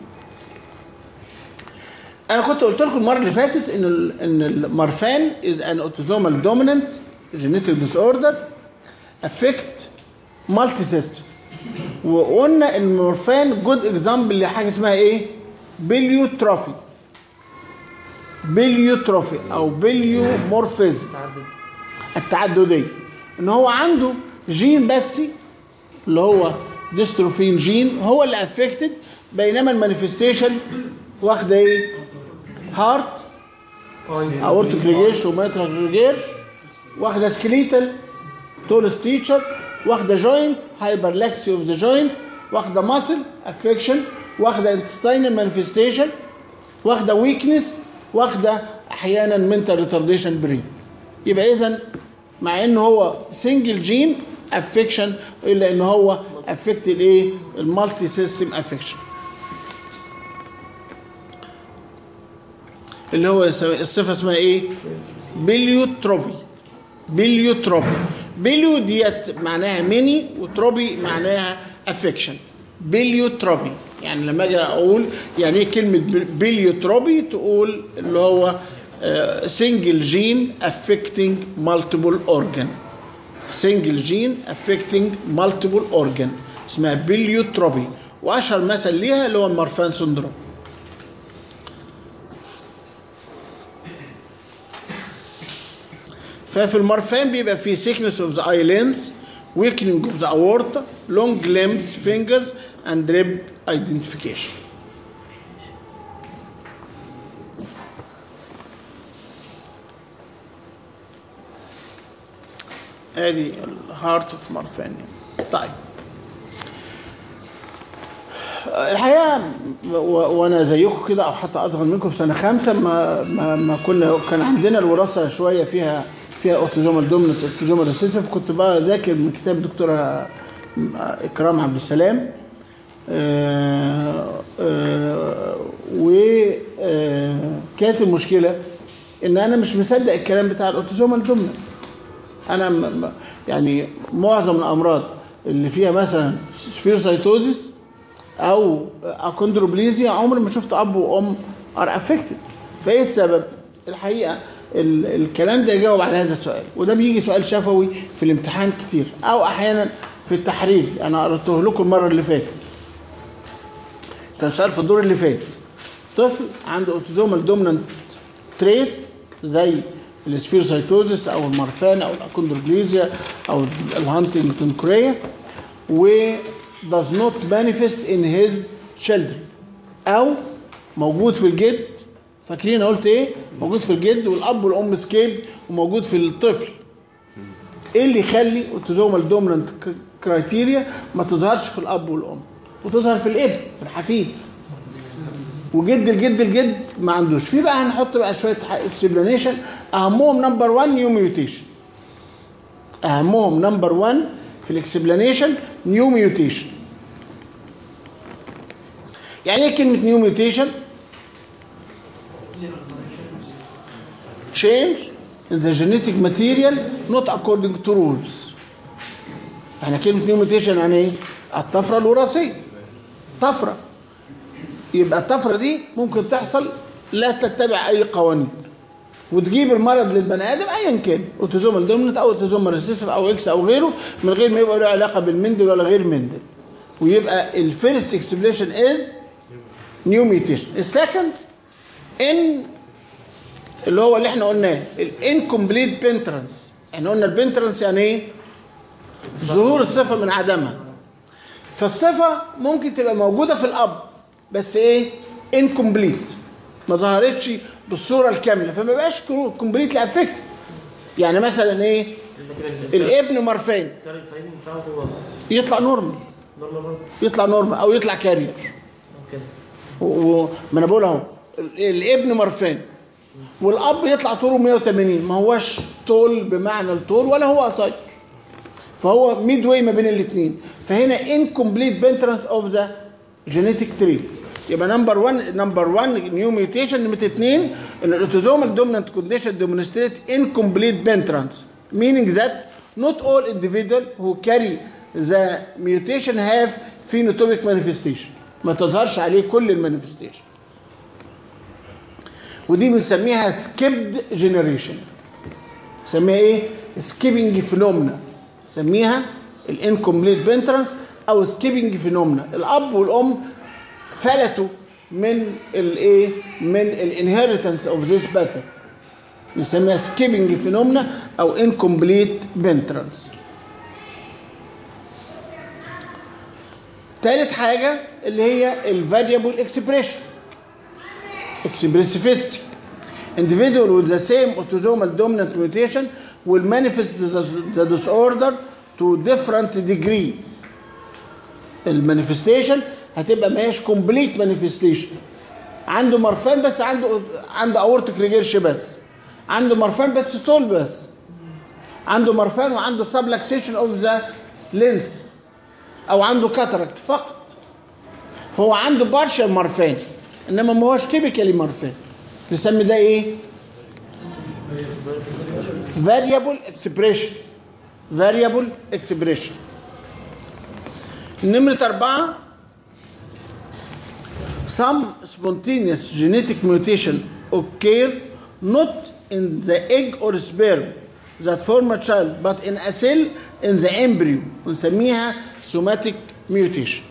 انا كنت قلت لكم المره اللي فاتت ان ال ان المارفان از ان اوتوزومال دوميننت جينيتك ديس اوردر افكت مالتي سيستم وقلنا ان المورفان جود اكزامبل لحاجه اسمها ايه بليوتروفي بليوتروفي او بليومورفيزم التعدديه ان هو عنده جين بس اللي هو ديستروفين جين هو اللي افكتد بينما المانيفستيشن واخده ايه هارت اورتيك ريجيرش وماترال ريجيرش واخده سكليتال تول ستيتشر واخده جوينت هايبرلاكسي اوف ذا جوينت واخده ماسل افكشن واخده انتستينال مانيفستيشن واخده ويكنس واخده احيانا منتال ريتارديشن برين يبقى اذا مع ان هو سنجل جين افكشن الا ان هو افكت الايه المالتي سيستم افكشن اللي هو الصفه اسمها ايه بليوتروبي بليوتروبي بليو ديت معناها ميني وتروبي معناها افكشن بليوتروبي يعني لما اجي اقول يعني ايه كلمه بليوتروبي تقول اللي هو سنجل جين افكتنج مالتيبل اورجان سنجل جين افكتنج مالتيبل اورجان اسمها بليوتروبي واشهر مثل ليها اللي هو المارفان سندروم ففي المرفان بيبقى فيه thickness of the eyelids weakening of the aorta long limbs fingers and rib identification ادي الهارت اوف مرفان طيب الحقيقه و- وانا زيكم كده او حتى اصغر منكم في سنه خمسه ما ما, ما كنا كان عندنا الوراثه شويه فيها فيها اوتوزومال دوميننت اوتوزومال ريسيسيف كنت بقى ذاكر من كتاب الدكتوره اكرام عبد السلام وكانت المشكله ان انا مش مصدق الكلام بتاع الاوتوزومال دوميننت انا م- م- يعني معظم الامراض اللي فيها مثلا سفيرسايتوزيس او اكوندروبليزيا عمري ما شفت اب وام ار افكتد فايه السبب الحقيقه ال- الكلام ده يجاوب على هذا السؤال وده بيجي سؤال شفوي في الامتحان كتير او احيانا في التحرير انا قرأته لكم المره اللي فاتت كان سؤال في الدور اللي فات طفل عنده اوتوزومال دومينانت تريت زي السفيرسايتوزيس او المرفان او الاكوندروبليزيا او الهانتنجتون كوريا و does not manifest in his children او موجود في الجد فاكرين أنا قلت ايه موجود في الجد والاب والام سكيب وموجود في الطفل ايه اللي يخلي اوتوزومال دومينانت كرايتيريا ما تظهرش في الاب والام وتظهر في الابن في الحفيد وجد الجد الجد ما عندوش في بقى هنحط بقى شويه اكسبلانيشن اهمهم نمبر 1 نيو ميوتيشن اهمهم نمبر 1 في الاكسبلانيشن نيو ميوتيشن يعني ايه كلمه نيو ميوتيشن change in the genetic material not according to rules احنا كلمه نيو ميوتيشن يعني ايه الطفره الوراثيه طفره يبقى الطفره دي ممكن تحصل لا تتبع اي قوانين وتجيب المرض للبني ادم ايا كان اوتوزومال دوميننت او اوتوزومال ريسيسيف او اكس او غيره من غير ما يبقى له علاقه بالمندل ولا غير مندل ويبقى الفيرست اكسبليشن از نيو ميوتيشن السكند ان اللي هو اللي احنا قلناه الانكمبليت بنترنس احنا قلنا البنترنس يعني ايه ظهور الصفه من عدمها فالصفه ممكن تبقى موجوده في الاب بس ايه انكمبليت ما ظهرتش بالصوره الكامله فما بقاش كومبليتلي افكتد يعني مثلا ايه الابن مرفان الكاري تايمنج بتاعه هو يطلع نورمال نورمال برضه يطلع نورمال او يطلع كارير كده وما انا بقول اهو ال- الابن مرفان والاب يطلع طوله 180 ما هوش طول بمعنى الطول ولا هو قصير فهو ميد واي ما بين الاثنين فهنا incomplete penetrance of the genetic trait يبقى نمبر 1 نمبر 1 نيو ميوتيشن نمره 2 ان الاوتوزومال دومينانت كونديشن demonstrate incomplete penetrance meaning that not all individual who carry the mutation have phenotypic manifestation ما تظهرش عليه كل المانيفستيشن ودي بنسميها سكيبد جنريشن نسميها ايه سكيبنج فينومنا نسميها الانكمبليت بنترنس او سكيبنج فينومنا الاب والام فلتوا من الايه من الانهيرتنس اوف ذيس باتر نسميها سكيبنج فينومنا او انكمبليت بنترنس تالت حاجه اللي هي الفاريبل اكسبريشن expressivity. Individual with the same autosomal dominant mutation will manifest the, the disorder to different degree. المانيفستيشن هتبقى ما هيش كومبليت مانيفستيشن عنده مرفان بس عنده عنده اورتيك ريجيرش بس عنده مرفان بس طول بس عنده مرفان وعنده سبلكسيشن اوف ذا لينس او عنده كاتراكت فقط فهو عنده بارشال مرفان انما ما هوش تيبيكالي مرفان نسمي ده ايه variable expression variable expression نمرة أربعة some spontaneous genetic mutation occur not in the egg or sperm that form a child but in a cell in the embryo ونسميها somatic mutation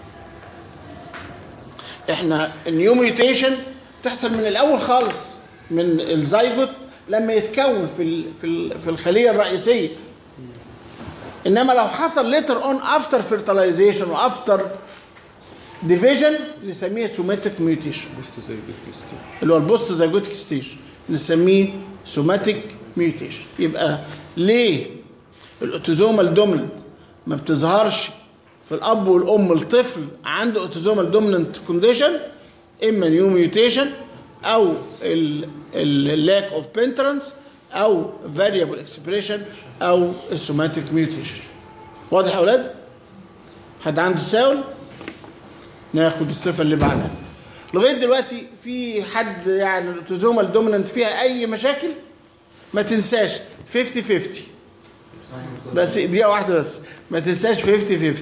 احنا النيو ميوتيشن تحصل من الاول خالص من الزيجوت لما يتكون في ال- في ال- في الخليه الرئيسيه انما لو حصل ليتر اون افتر فيرتلايزيشن وافتر ديفيجن نسميه سوماتيك ميوتيشن اللي هو البوست زيجوتيك ستيج نسميه سوماتيك ميوتيشن يبقى ليه الاوتوزومال دوميننت ما بتظهرش في الاب والام الطفل عنده اوتوزومال دوميننت كونديشن اما نيو ميوتيشن او اللاك اوف بنترنس او فاريبل اكسبريشن او السوماتيك ميوتيشن واضح يا اولاد حد عنده تساؤل ناخد الصفه اللي بعدها لغايه دلوقتي في حد يعني الاوتوزومال دوميننت فيها اي مشاكل ما تنساش 50 50 بس دقيقة واحدة بس ما تنساش 50 50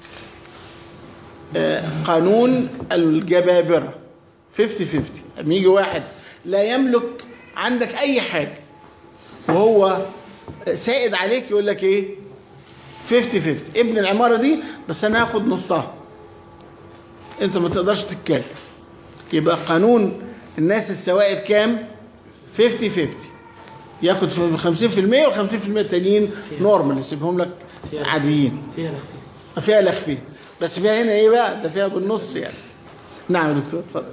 آه، قانون الجبابرة 50 50 لما يجي واحد لا يملك عندك أي حاجة وهو سائد عليك يقول لك إيه 50 50 ابن العمارة دي بس أنا هاخد نصها أنت ما تقدرش تتكلم يبقى قانون الناس السوائد كام 50 50 ياخد في 50% وال 50% التانيين نورمال يسيبهم لك فيها عاديين فيها لخفي فيها لخفين بس فيها هنا ايه بقى ده فيها بالنص يعني نعم يا دكتور اتفضل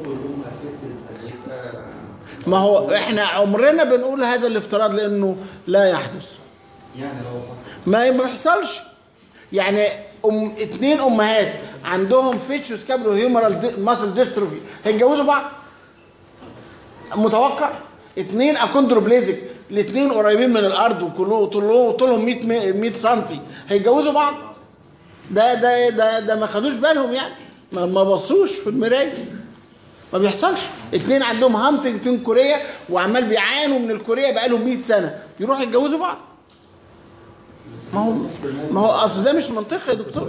ما هو احنا عمرنا بنقول هذا الافتراض لانه لا يحدث يعني لو حصل ما ما بيحصلش يعني ام اتنين امهات عندهم فيتشوس كابرو هيومرال ماسل ديستروفي هيتجوزوا بعض متوقع اتنين اكوندروبليزك الاتنين قريبين من الارض وكلهم طولهم طولهم 100 100 سم هيتجوزوا بعض ده ده ده ده ما خدوش بالهم يعني ما, ما بصوش في المرايه ما بيحصلش اتنين عندهم هانتنجتون كوريا وعمال بيعانوا من الكوريا بقالهم 100 سنه يروحوا يتجوزوا بعض ما هو ما هو اصل ده مش منطقي يا دكتور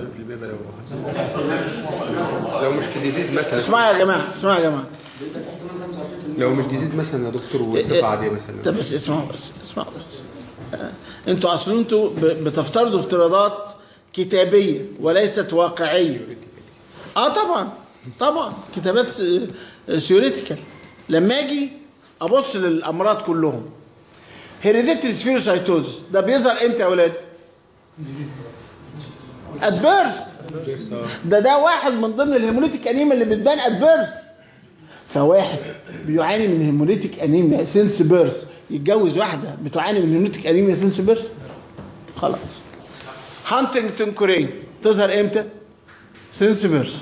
لو مش في ديزيز مثلا اسمعوا يا جماعه اسمعوا يا جماعه لو مش ديزيز مثلا يا دكتور وصفه عاديه مثلا طب بس اسمعوا بس اسمعوا بس آه، انتوا اصل انتوا ب- بتفترضوا افتراضات كتابيه وليست واقعيه اه طبعا طبعا كتابات ثيوريتيكال لما اجي ابص للامراض كلهم هيريديتري سفيروسايتوزس ده بيظهر امتى يا اولاد؟ ات بيرث ده ده واحد من ضمن الهيموليتيك انيميا اللي بتبان ات بيرث فواحد بيعاني من هيموليتيك انيميا سينس بيرث يتجوز واحده بتعاني من هيموليتيك انيميا سينس بيرث خلاص هانتنجتون كوري تظهر امتى سينس بيرث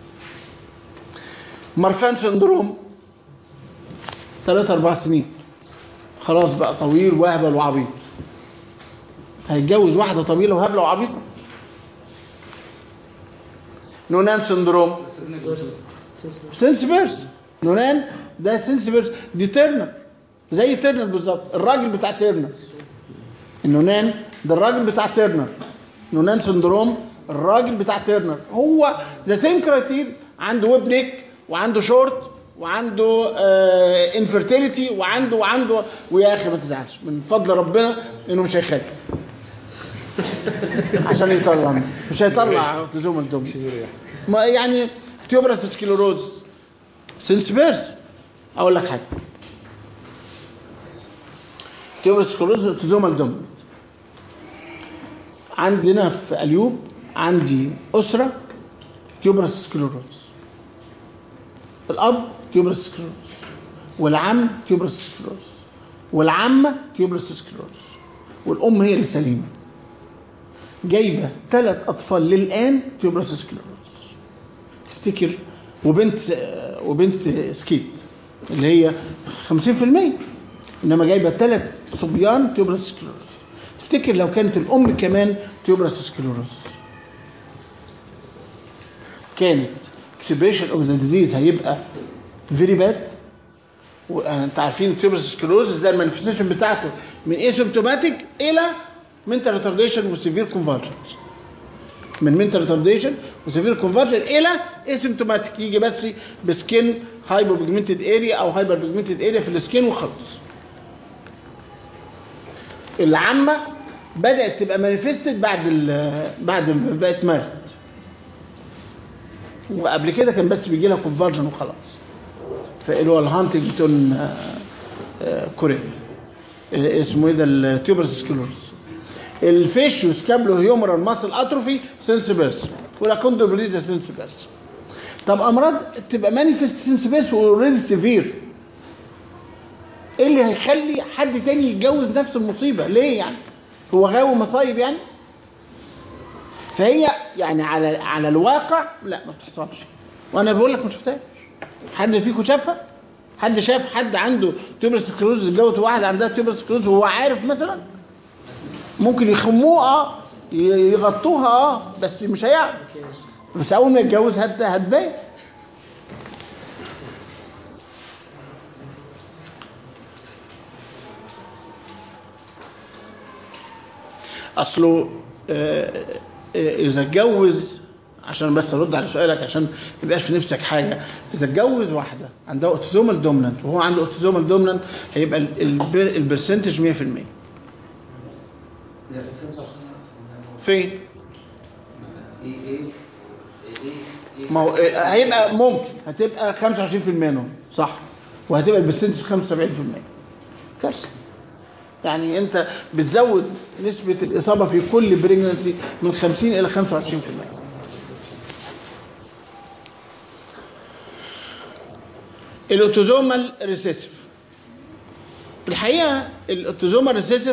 مارفان سندروم ثلاث اربع سنين خلاص بقى طويل وهبل وعبيط هيتجوز واحده طويله وهبله وعبيطه نونان سندروم سنس بيرس نونان ده سنس بيرس دي تيرنر زي تيرنر بالظبط الراجل بتاع تيرنر النونان ده الراجل بتاع تيرنر نونان سندروم الراجل بتاع تيرنر هو ذا سيم كرايتير عنده ويب نيك وعنده شورت وعنده انفيرتيليتي وعنده وعنده ويا اخي ما تزعلش من فضل ربنا انه مش هيخلف عشان يطلع مش هيطلع لزوم الدم ما يعني تيوبرس سكليروز سنس بيرس اقول لك حاجه تيوبرس سكليروز تزوم دومينت عندنا في اليوب عندي اسره تيوبرس سكليروز الاب تيوبرس سكليروز والعم تيوبرس سكليروز والعمه تيوبرس سكليروز والام هي اللي سليمه جايبه ثلاث اطفال للان تيوبرس سكليروز تفتكر وبنت وبنت سكيت اللي هي 50% انما جايبه ثلاث صبيان تيوبرس سكليروز تفتكر لو كانت الام كمان تيوبرس سكليروز كانت اكسبريشن اوف ذا ديزيز هيبقى فيري باد وانت عارفين التيوبرس سكليروز ده المانيفستيشن بتاعته من اسيمتوماتيك الى منتال ريتارديشن وسيفير كونفالجنز من منتال ريتارديشن وسيفير كونفرجن الى اسيمتوماتيك يجي بس بسكين هايبر بيجمنتد اريا او هايبر بيجمنتد اريا في السكين وخلاص العامه بدات تبقى مانيفستد بعد ال- بعد ما بقت مرض وقبل كده كان بس بيجي لها كونفرجن وخلاص فاللي هو الهانتنجتون آه، آه، كوري آه، اسمه ايه ده التيوبرس سكلوروس الفيشيو سكابلو هيومرال ماسل اتروفي سنس بيرس والاكوندروبليزا سنس بيرس طب امراض تبقى مانيفست سنس بيرس واوريدي سيفير ايه اللي هيخلي حد تاني يتجوز نفس المصيبه ليه يعني هو غاوي مصايب يعني فهي يعني على على الواقع لا ما بتحصلش وانا بقول لك ما شفتهاش حد فيكم شافها حد شاف حد عنده تيوبر سكلوز اتجوز واحده عندها تيوبر سكلوز وهو عارف مثلا ممكن يخموه اه ي- يغطوها اه بس مش هيعرف بس اول ما يتجوز هت هتبان اصله آه، آه، اذا اتجوز عشان بس ارد على سؤالك عشان ما يبقاش في نفسك حاجه اذا اتجوز واحده عندها اوتوزومال دومينانت وهو عنده اوتوزومال دومينانت هيبقى ال- البر- البرسنتج 100% فين؟ ما هو آه، هيبقى ممكن هتبقى 25% منهم صح وهتبقى البرسنتج 75% كارثه يعني انت بتزود نسبة الإصابة في كل بريجنسي من 50 إلى 25% الاوتوزومال ريسيسيف الحقيقة الاوتوزومال ريسيسيف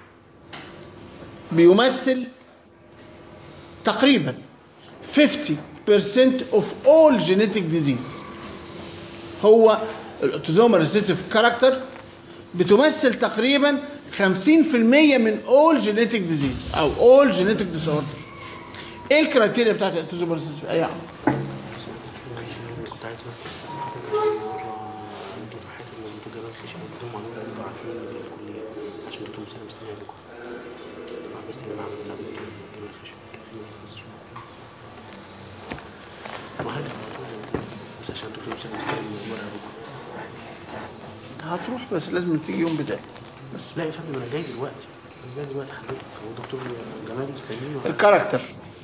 بيمثل تقريبا 50% of all genetic disease هو الاوتوزومال ريسيسيف كاركتر بتمثل تقريبا 50% من all genetic disease او all genetic disorder ايه الكرايتيريا بتاعت الاوتوزومال ريسيسيف اي عم كنت عايز بس استاذن حضرتك مرة انتوا في حياتي لما انتوا جايبين في شغل بدون معلومة اللي انتوا عارفين من الكلية عشان دكتور مسلم مستني بكرة مع بس اللي معانا بتاع دكتور جمال خشب في مصر وهرجع بس عشان دكتور مسلم مستني الورقة بكرة هتروح بس لازم تيجي يوم بتاعي بس لا يا فندم انا جاي دلوقتي انا جاي دلوقتي حضرتك هو دكتور جمال مستنيني وهرجع. الكاركتر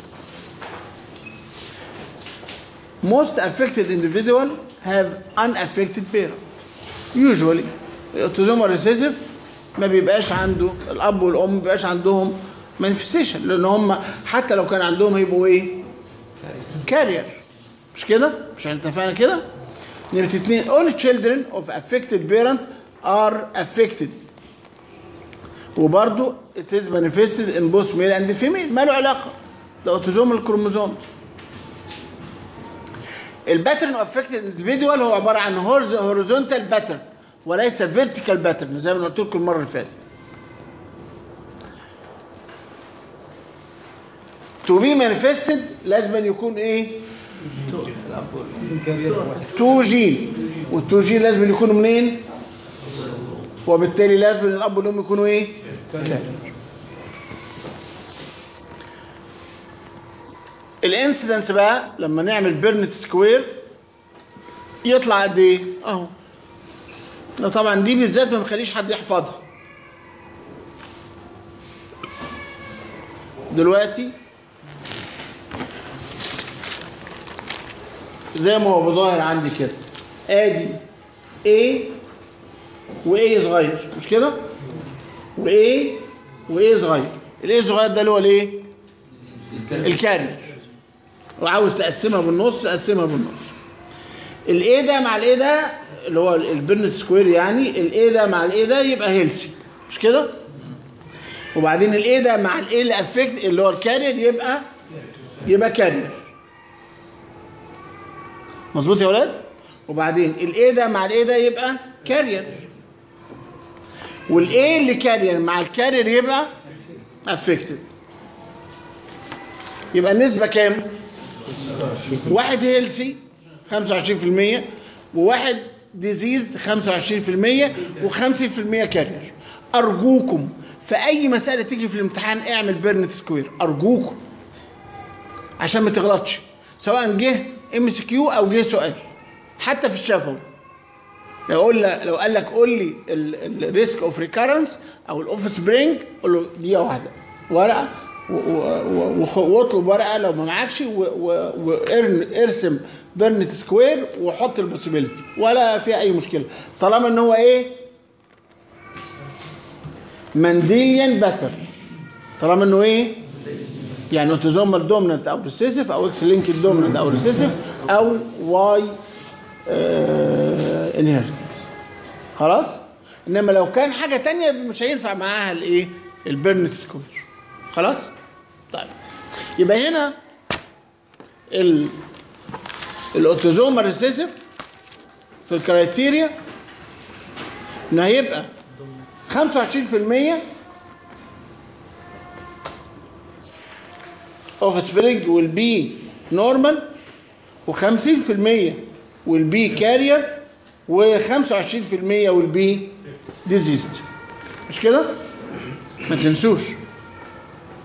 most affected individual have unaffected parent usually الاوتوزومال ريسيسيف ما بيبقاش عنده الاب والام ما بيبقاش عندهم مانيفستيشن لان هم حتى لو كان عندهم هيبقوا ايه كارير مش كده مش احنا اتفقنا كده نمرة اتنين all children of affected parent are affected وبرضو it is manifested in both male and female ما له علاقة ده اوتوزوم الكروموزوم الباترن اوف افكتد individual هو عبارة عن هوريزونتال باترن وليس فيرتيكال باترن زي ما أنا قلت لكم المرة اللي فاتت to be manifested لازم أن يكون ايه؟ تو جين والتو جين لازم أن يكونوا منين؟ وبالتالي لازم أن الاب والام يكونوا ايه؟ الانسيدنس بقى لما نعمل بيرنت سكوير يطلع قد ايه؟ اهو لا طبعا دي بالذات ما بخليش حد يحفظها دلوقتي زي ما هو ظاهر عندي كده ادي A و A صغير مش كده؟ و A و A صغير ال A صغير ده اللي هو الايه؟ الكارير وعاوز تقسمها بالنص قسمها بالنص الايه ده مع الايه ده اللي هو البرنت سكوير يعني الايه ده مع الايه ده يبقى هيلسي مش كده وبعدين الايه ده مع الايه اللي افكت اللي هو الكارير يبقى يبقى كارير مظبوط يا ولاد وبعدين الايه ده مع الايه ده يبقى كارير والايه اللي كارير مع الكارير يبقى افكتد يبقى النسبة كام؟ واحد هيلسي 25% وواحد ديزيزد 25% و50% كارير أرجوكم في أي مسألة تيجي في الامتحان اعمل بيرنت سكوير أرجوكم عشان ما تغلطش سواء جه ام سي كيو أو جه سؤال حتى في الشفوي لو قول لو قال لك قول لي الريسك اوف ريكارنس او الاوف سبرينج قول له دقيقه واحده ورقه و- و- و- واطلب ورقه لو ما معكش وارسم بيرنت سكوير وحط البوسيبيليتي ولا فيها اي مشكله طالما ان هو ايه منديليان باتر طالما انه ايه يعني اوتوزومال دومينانت او ريسيسيف او اكس لينك دومينانت او ريسيسيف او واي انهيرتنس خلاص انما لو كان حاجه تانية مش هينفع معاها الايه البيرنت سكوير خلاص طيب يبقى هنا ال الاوتوزوم ريسيسيف في الكرايتيريا انه هيبقى 25% اوف سبرينج will be normal و50% will be carrier و25% will be diseased مش كده؟ ما تنسوش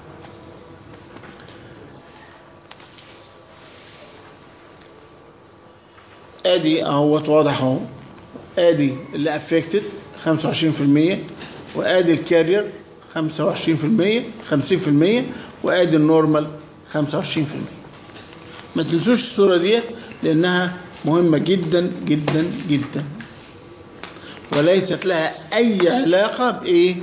ادي اهوت واضح اهو ادي اللي افكتد 25% وادي الكارير 25% 50% وادي النورمال 25% ما تنسوش الصورة ديت لانها مهمة جدا جدا جدا وليست لها اي علاقة بايه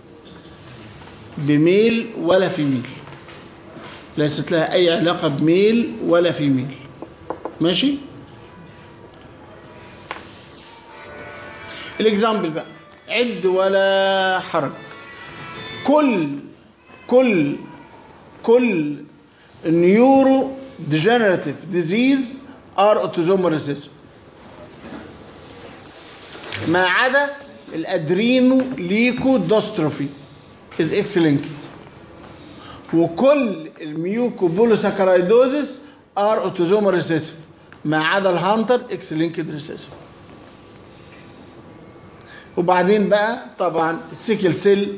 بميل ولا فيميل ليست لها اي علاقة بميل ولا فيميل ماشي الاكزامبل بقى عد ولا حرج كل كل كل نيورو ديجنراتيف ديزيز ار اوتوزومال ريسيسيف ما عدا الادرينو ليكو دوستروفي از اكس لينكد وكل الميوكو بولوساكرايدوزس ار اوتوزومال ريسيسيف ما عدا الهانتر اكس لينكد ريسيسيف وبعدين بقى طبعا السيكل سيل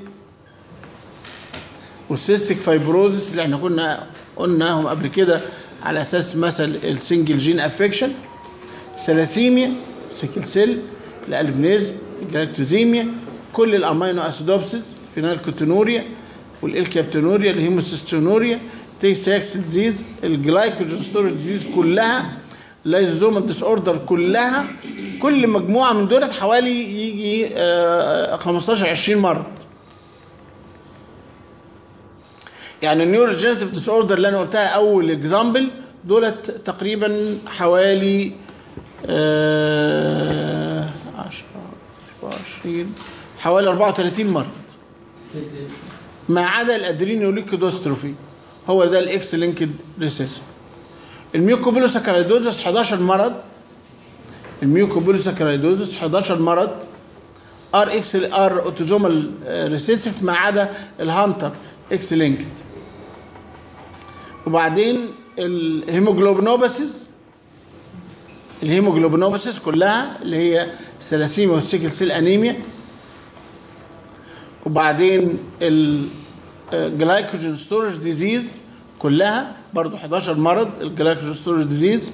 والسيستيك فايبروزس اللي احنا كنا قلناهم قبل كده على اساس مثل السنجل جين افكشن ثلاسيميا سيكل سيل الالبنيزم الجلاكتوزيميا كل الامينو اسيدوبسيس فينالكوتونوريا والالكابتونوريا الهيموسيستونوريا تي ساكس ديزيز الجلايكوجين ستورج ديزيز كلها لايزوزومال ديس اوردر كلها كل مجموعه من دولت حوالي يجي آه، 15 20 مرض يعني النيوروجينيتيف ديس اوردر اللي انا قلتها اول اكزامبل دولت تقريبا حوالي آه 10 24 حوالي 34 مرض ما عدا الادرينوليكودوستروفي هو ده الاكس لينكد ريسيسيف الميوكوبولوساكرايدوزس 11 مرض الميوكوبولوساكرايدوزس 11 مرض ار اكس ار اوتوزومال ريسيسيف ما عدا الهانتر اكس لينكد وبعدين الهيموجلوبينوباسيس الهيموجلوبينوباسيس كلها اللي هي الثلاسيميا والسيكل سيل انيميا وبعدين الجلايكوجين ستورج ديزيز كلها برضو 11 مرض الجلايكوجين ستورج ديزيز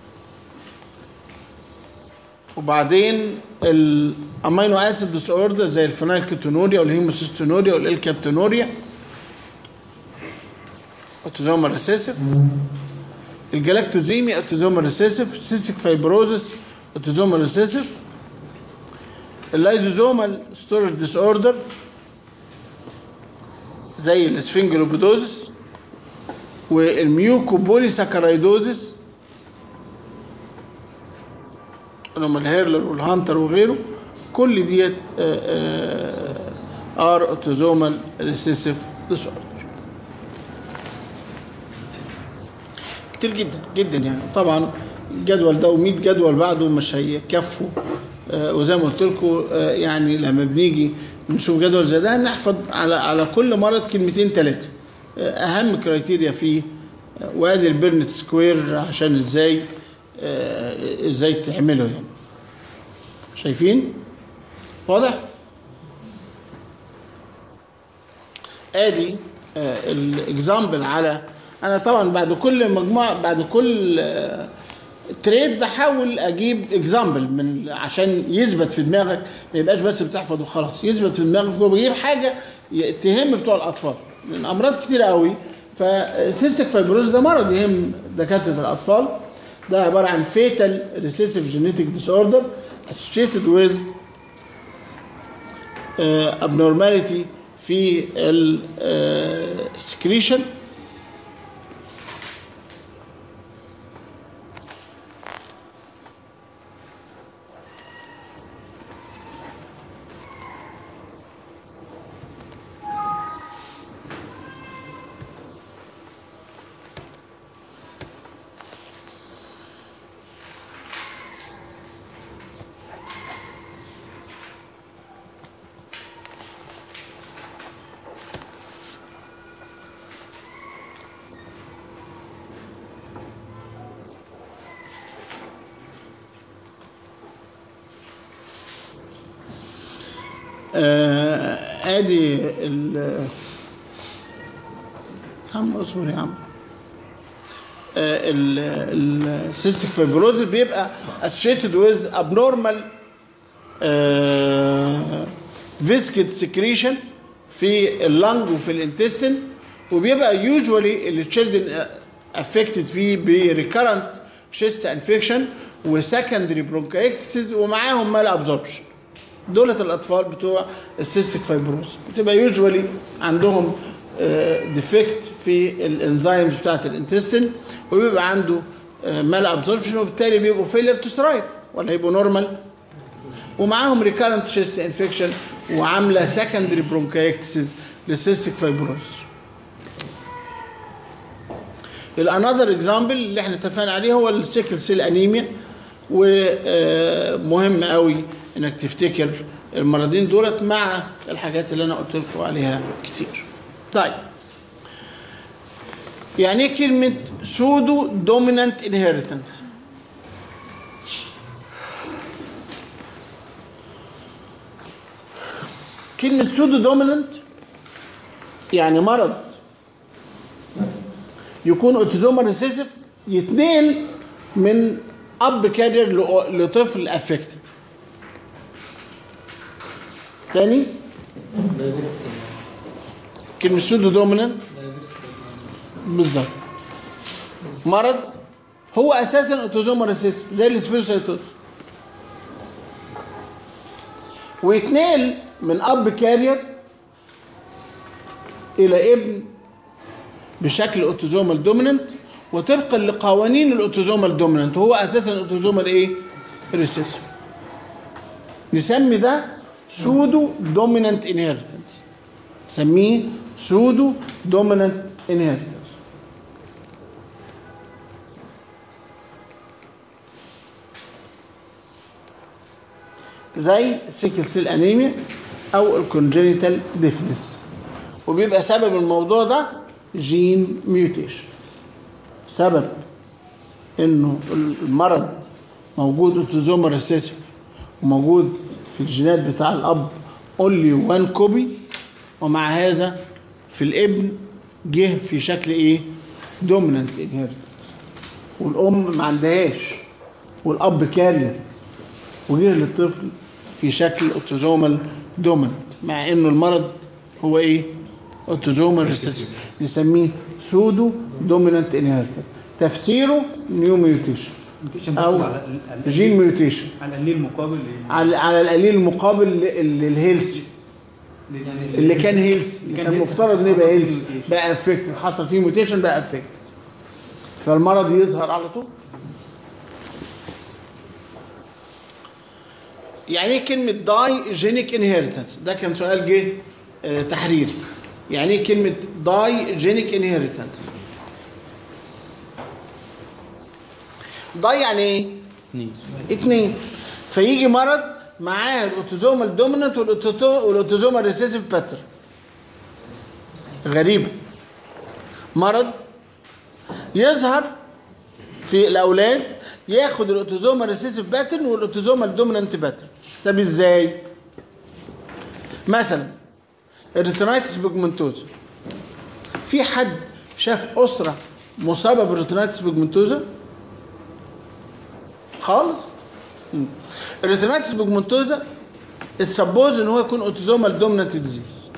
وبعدين الامينو اسيد ديس اوردر زي الفينايلكيتونوريا والهيموسيستونوريا والالكابتونوريا اوتوزومال ريسيسيف الجلاكتوزيميا اوتوزومال ريسيسيف سيستيك فايبروزس اوتوزومال ريسيسيف اللايزوزومال ستورج ديس اوردر زي السفنجلوبيدوزس والميوكوبوليساكرايدوزس اللي هم الهيرلر والهانتر وغيره كل ديت ار اوتوزومال ريسيسيف ديس اوردر كتير جدا جدا يعني طبعا الجدول ده و100 جدول بعده مش هيكفوا آه، وزي ما قلت لكم آه، يعني لما بنيجي نشوف جدول زي ده نحفظ على على كل مرض كلمتين ثلاثه اهم كرايتيريا فيه آه، وادي البيرنت سكوير عشان ازاي آه، ازاي تعمله يعني شايفين واضح ادي الاكزامبل على انا طبعا بعد كل مجموعه بعد كل آه، تريد بحاول اجيب اكزامبل من عشان يثبت في دماغك ما يبقاش بس بتحفظ وخلاص يثبت في دماغك وبجيب حاجه ي- تهم بتوع الاطفال لان امراض كتير قوي فسيستيك فايبروز ده مرض يهم دكاتره الاطفال ده عباره عن فيتال ريسيسيف جينيتك ديس اوردر associated with uh, abnormality في السكريشن آه، ادي ال يا عم اصبر يا عم السيستيك فايبروزس بيبقى associated with abnormal فيسكت سكريشن في اللنج وفي الانتستين وبيبقى يوجوالي التشيلدرن افكتد فيه بريكرنت شيست انفكشن وسكندري برونكايتس ومعاهم مال ابزوربشن دولة الاطفال بتوع السيستيك فايبروز بتبقى يوجوالي عندهم ديفكت في الانزيمز بتاعت الانتستين وبيبقى عنده مال ابزوربشن وبالتالي بيبقوا فيلر تو سترايف ولا هيبقوا نورمال ومعاهم ريكارنت شيست انفكشن وعامله سكندري برونكايتس للسيستيك فايبروز الانذر اكزامبل اللي احنا اتفقنا عليه هو السيكل سيل انيميا ومهم قوي انك تفتكر المرضين دولت مع الحاجات اللي انا قلت لكم عليها كتير طيب يعني ايه كلمه سودو دومينانت انهيرتنس كلمة سودو دوميننت يعني مرض يكون اوتيزومال ريسيسيف يتنقل من اب كارير لطفل افكتد تاني كلمة سودو دوميننت بالظبط مرض هو اساسا اوتوزومال ريسيسيف زي السبيروسايتوز ويتنقل من اب كارير الى ابن بشكل اوتوزومال دوميننت وطبقا لقوانين الاوتوزومال دوميننت هو اساسا اوتوزومال ايه ريسيسيف نسمي ده سودو دوميننت انهيرتنس نسميه سودو دوميننت انهيرتنس زي سيكل سيل انيميا او الكونجينيتال ديفنس وبيبقى سبب الموضوع ده جين ميوتيشن سبب انه المرض موجود اوتوزومال ريسيسيف وموجود في الجينات بتاع الاب اونلي وان كوبي ومع هذا في الابن جه في شكل ايه دومينانت انهيرتنس والام ما عندهاش والاب كارير وجه للطفل في شكل اوتوزومال دومينانت مع انه المرض هو ايه اوتوزومال ريسيسيف نسميه سودو دومينانت انهيرتنس تفسيره نيو ميوتيشن ميوتيشن أو بس على ال- جين ميوتيشن على القليل مقابل ل- على على القليل المقابل لل- للهيلثي يعني اللي كان هيلث اللي كان كان healthy. مفترض انه يبقى حصل فيه هيلث mutation. بقى افكت حصل فيه موتيشن بقى افكت فالمرض يظهر على طول يعني ايه كلمه داي جينيك انهيرتنس ده كان سؤال جه آه، تحريري يعني ايه كلمه داي جينيك انهيرتنس داي يعني ايه اتنين فيجي مرض معاه الاوتوزومال دومينانت والاوتوزومال ريسيسيف باتر غريبه مرض يظهر في الاولاد ياخد الاوتوزومال ريسيسيف باترن والاوتوزومال دومينانت باترن طب ازاي مثلا الريتينايتس بيجمنتوزا في حد شاف اسره مصابه بالريتينايتس بيجمنتوزا خالص مم. الريتينايتس بيجمنتوزا اتسبوز ان هو يكون اوتوزومال دومينانت ديزيز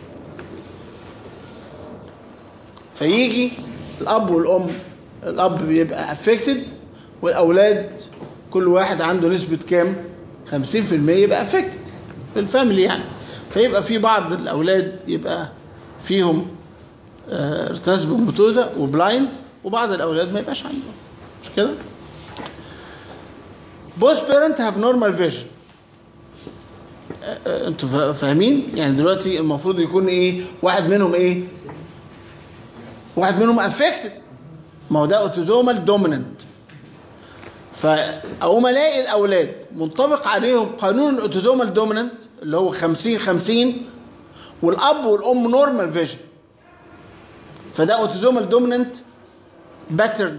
فيجي الاب والام الاب بيبقى افكتد والاولاد كل واحد عنده نسبه كام 50% يبقى افكتد في الفاميلي يعني فيبقى في بعض الاولاد يبقى فيهم ريتينايتس بيجمنتوزا وبلايند وبعض الاولاد ما يبقاش عندهم مش كده both parent have normal vision آه، آه، انتوا فا- فاهمين يعني دلوقتي المفروض يكون ايه واحد منهم ايه واحد منهم افكتد ما هو ده اوتوزومال دوميننت فاقوم الاقي الاولاد منطبق عليهم قانون الاوتوزومال دوميننت اللي هو 50 50 والاب والام نورمال فيجن فده اوتوزومال دوميننت باترن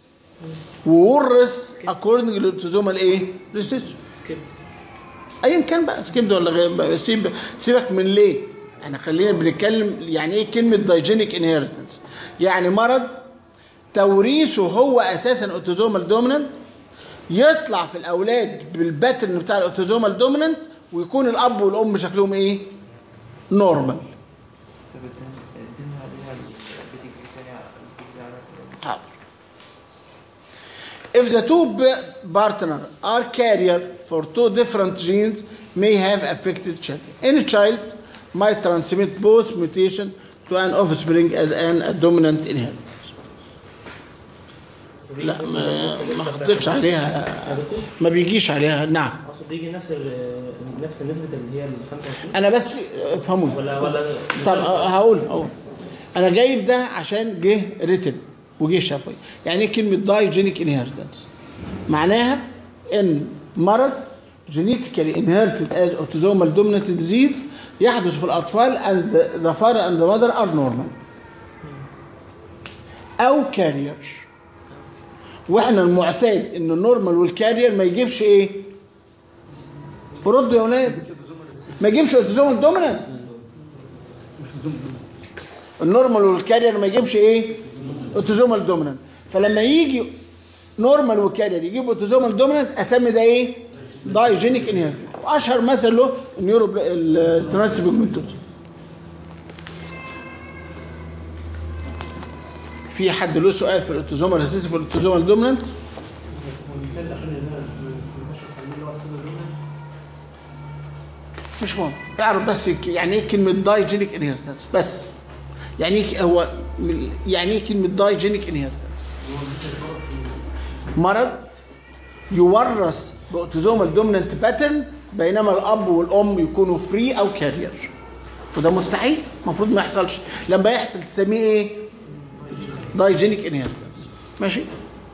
وورث اكوردنج للاوتوزومال ايه؟ ريسيسيف سكيب ايا كان بقى سكيب ولا غير سيب سيبك من ليه احنا خلينا بنتكلم يعني ايه كلمه دايجينيك انهيرتنس يعني مرض توريثه هو اساسا اوتوزومال دوميننت يطلع في الاولاد بالباترن بتاع الاوتوزومال دوميننت ويكون الاب والام شكلهم ايه نورمال طب ادينا ادينا عليها البيتنج تاني البيتنج على حاضر If the two b- partner are carrier for two different genes may have affected children. Any child might transmit both mutation to an offspring as an dominant inheritance. لا ما, ما حطيتش عليها ما بيجيش عليها نعم اقصد بيجي نفس ال- نفس نسبه اللي هي ال 25 انا بس افهموني ولا ولا طب هقول هقول انا جايب ده عشان جه ريتن وجه شفوي يعني ايه كلمه دايجينيك انهيرتنس معناها ان مرض genetically inherited as autosomal dominant disease يحدث في الاطفال and the father and the mother are normal او كارير واحنا المعتاد ان النورمال والكارير ما يجيبش ايه ردوا يا اولاد ما يجيبش اوتوزومال دومينانت النورمال والكارير ما يجيبش ايه اوتوزومال دومينانت فلما يجي نورمال وكارير يجيب اوتوزومال دومينانت اسمي ده ايه دايجينيك انهيرتنس واشهر مثل له النيورو الترانس بيجمنتوز في حد له سؤال في الاوتوزومال ريسيسيف والاوتوزومال دومينانت والمثال الاخير اللي انا المنتشر بسميه اللي هو السيلر دومينانت مش مهم اعرف بس ك- يعني ايه كلمه دايجينيك انهيرتنس بس يعني ايه هو يعني ايه كلمه دايجينيك انهيرتنس مرض يورث باوتوزومال دوميننت باترن بينما الاب والام يكونوا فري او كارير وده مستحيل المفروض ما يحصلش لما يحصل تسميه ايه دايجينيك انهيرتنس ماشي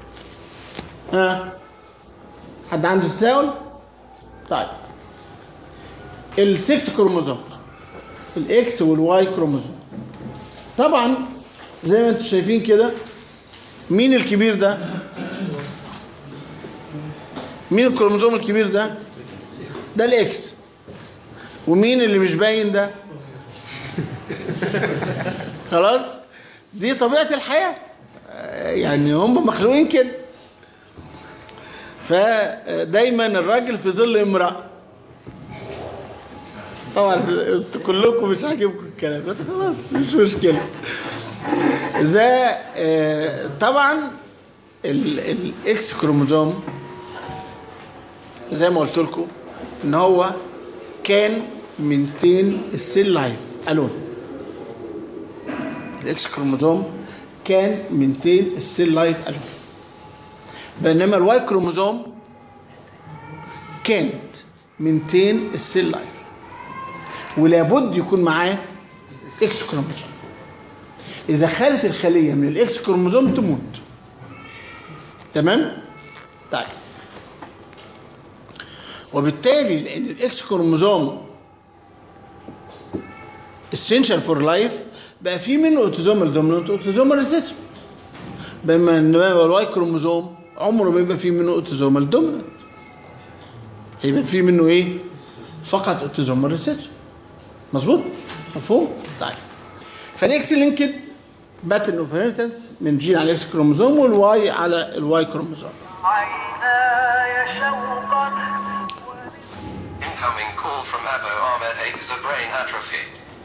ها حد عنده تساؤل طيب السكس كروموزوم الاكس والواي كروموزوم طبعا زي ما انتم شايفين كده مين الكبير ده مين الكروموزوم الكبير ده ده الاكس ومين اللي مش باين ده خلاص دي طبيعة الحياة آه، يعني هم مخلوقين كده فدايما الراجل في ظل امرأة طبعا انتوا كلكم مش عاجبكم الكلام بس خلاص مش مشكله ده آه، طبعا ال- الاكس كروموزوم زي ما قلت لكم ان هو كان منتين السيل لايف الون الاكس كروموزوم كان منتين السيل لايف الون بينما الواي كروموزوم كانت منتين السيل لايف ولابد يكون معاه اكس كروموزوم اذا خلت الخليه من الاكس كروموزوم تموت تمام طيب وبالتالي لان الاكس كروموزوم essential فور لايف بقى في منه اوتوزومال دومينانت اوتوزومال ريسيسيف بينما انما الواي كروموزوم عمره ما يبقى فيه منه اوتوزومال دومينانت هيبقى فيه منه ايه فقط اوتوزومال ريسيسيف مظبوط مفهوم طيب فالاكس لينكد باترن اوف انهيرتنس من جين على الاكس كروموزوم والواي على الواي كروموزوم عيناي شوقا Incoming call from Abu Ahmed Abe's a brain atrophy.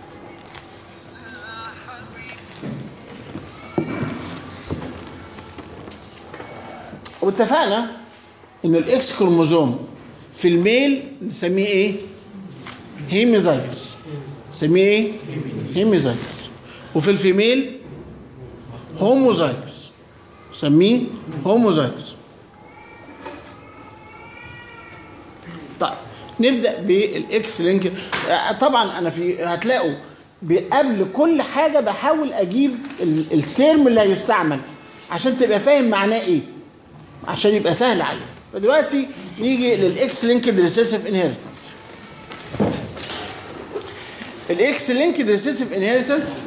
واتفقنا ان الاكس كروموزوم في الميل نسميه ايه هيميزايتس نسميه ايه هيميزايتس وفي الفيميل هوموزايتس نسميه هوموزايتس طيب نبدا بالاكس لينك آه، طبعا انا في هتلاقوا قبل كل حاجه بحاول اجيب ال- الترم اللي هيستعمل عشان تبقى فاهم معناه ايه عشان يبقى سهل عليك فدلوقتي نيجي للاكس لينكد ريسيسيف انهيرتنس الاكس لينكد ريسيسيف انهيرتنس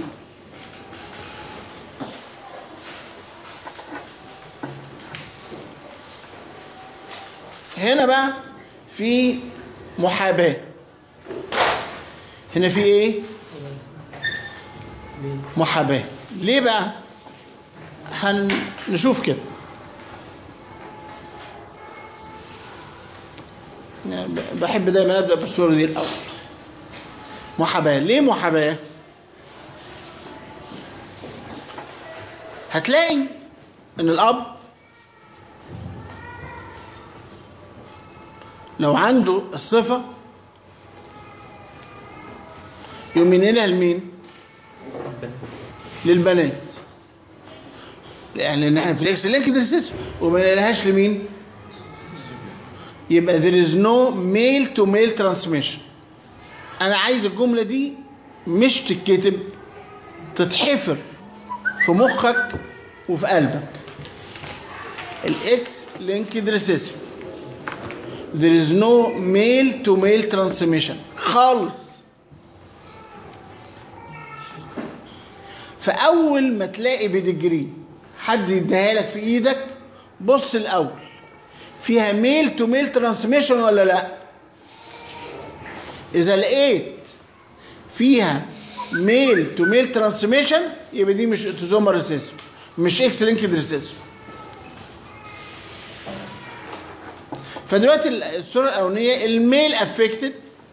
هنا بقى في محاباة هنا في ايه محاباة ليه بقى هنشوف كده يعني ب- بحب دايما ابدا بالصوره دي الاول محاباه ليه محاباه هتلاقي ان الاب لو عنده الصفه يقوم ينقلها لمين للبنات يعني لان احنا في الاكس لينك ريسيسيف وما ينقلهاش لمين يبقى there is no male to male transmission انا عايز الجمله دي مش تتكتب تتحفر في مخك وفي قلبك الاكس لينكد ريسيسيف there is no male to male transmission خالص فاول ما تلاقي بدجري حد يديها لك في ايدك بص الاول فيها ميل تو ميل ترانسميشن ولا لا اذا لقيت فيها ميل تو ميل ترانسميشن يبقى دي مش اوتوزومال ريسيسيف مش اكس لينكد ريسيسيف فدلوقتي الصوره الاولانيه الميل افكتد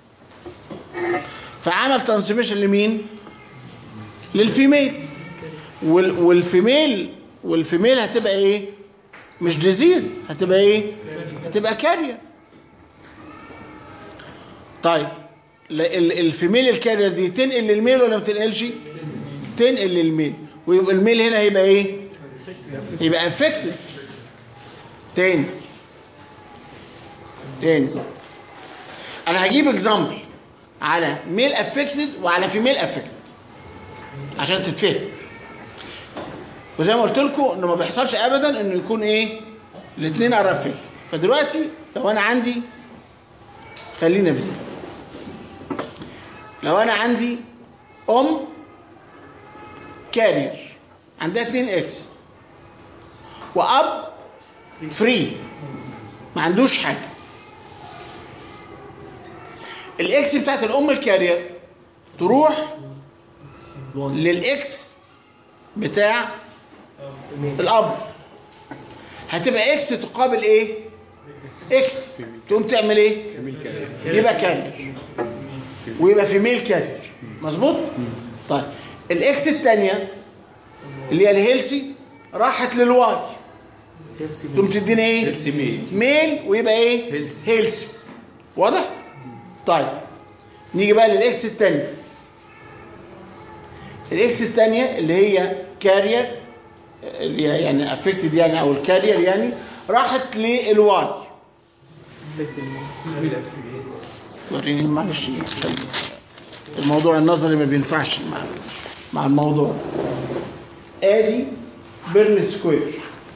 فعمل ترانسميشن لمين للفيميل وال والفيميل والفيميل هتبقى ايه مش ديزيز هتبقى ايه هتبقى كارير طيب ل- ال- الفيميل الكارير دي تنقل للميل ولا ما تنقلش تنقل للميل ويبقى الميل هنا هيبقى ايه يبقى افكتد تاني تاني انا هجيب اكزامبل على ميل افكتد وعلى فيميل افكتد عشان تتفهم وزي ما قلت لكم انه ما بيحصلش ابدا انه يكون ايه الاثنين ار افكتد فدلوقتي لو انا عندي خلينا في دي لو انا عندي ام كارير عندها 2 اكس واب فري ما عندوش حاجه الاكس بتاعت الام الكارير تروح للاكس بتاع الاب هتبقى اكس تقابل ايه اكس تقوم تعمل ايه يبقى كارير ويبقى في ميل كارير مظبوط طيب الاكس الثانيه اللي هي الهيلسي راحت للواي تقوم تدينا ايه هيلثي ميل ميل ويبقى ايه هيلثي. هيلثي واضح طيب نيجي بقى للاكس الثانيه الاكس الثانيه اللي هي كارير اللي هي يعني افكتد يعني او الكارير يعني راحت للواي وريني معلش عشان الموضوع النظري ما بينفعش مع مع الموضوع ادي بيرن سكوير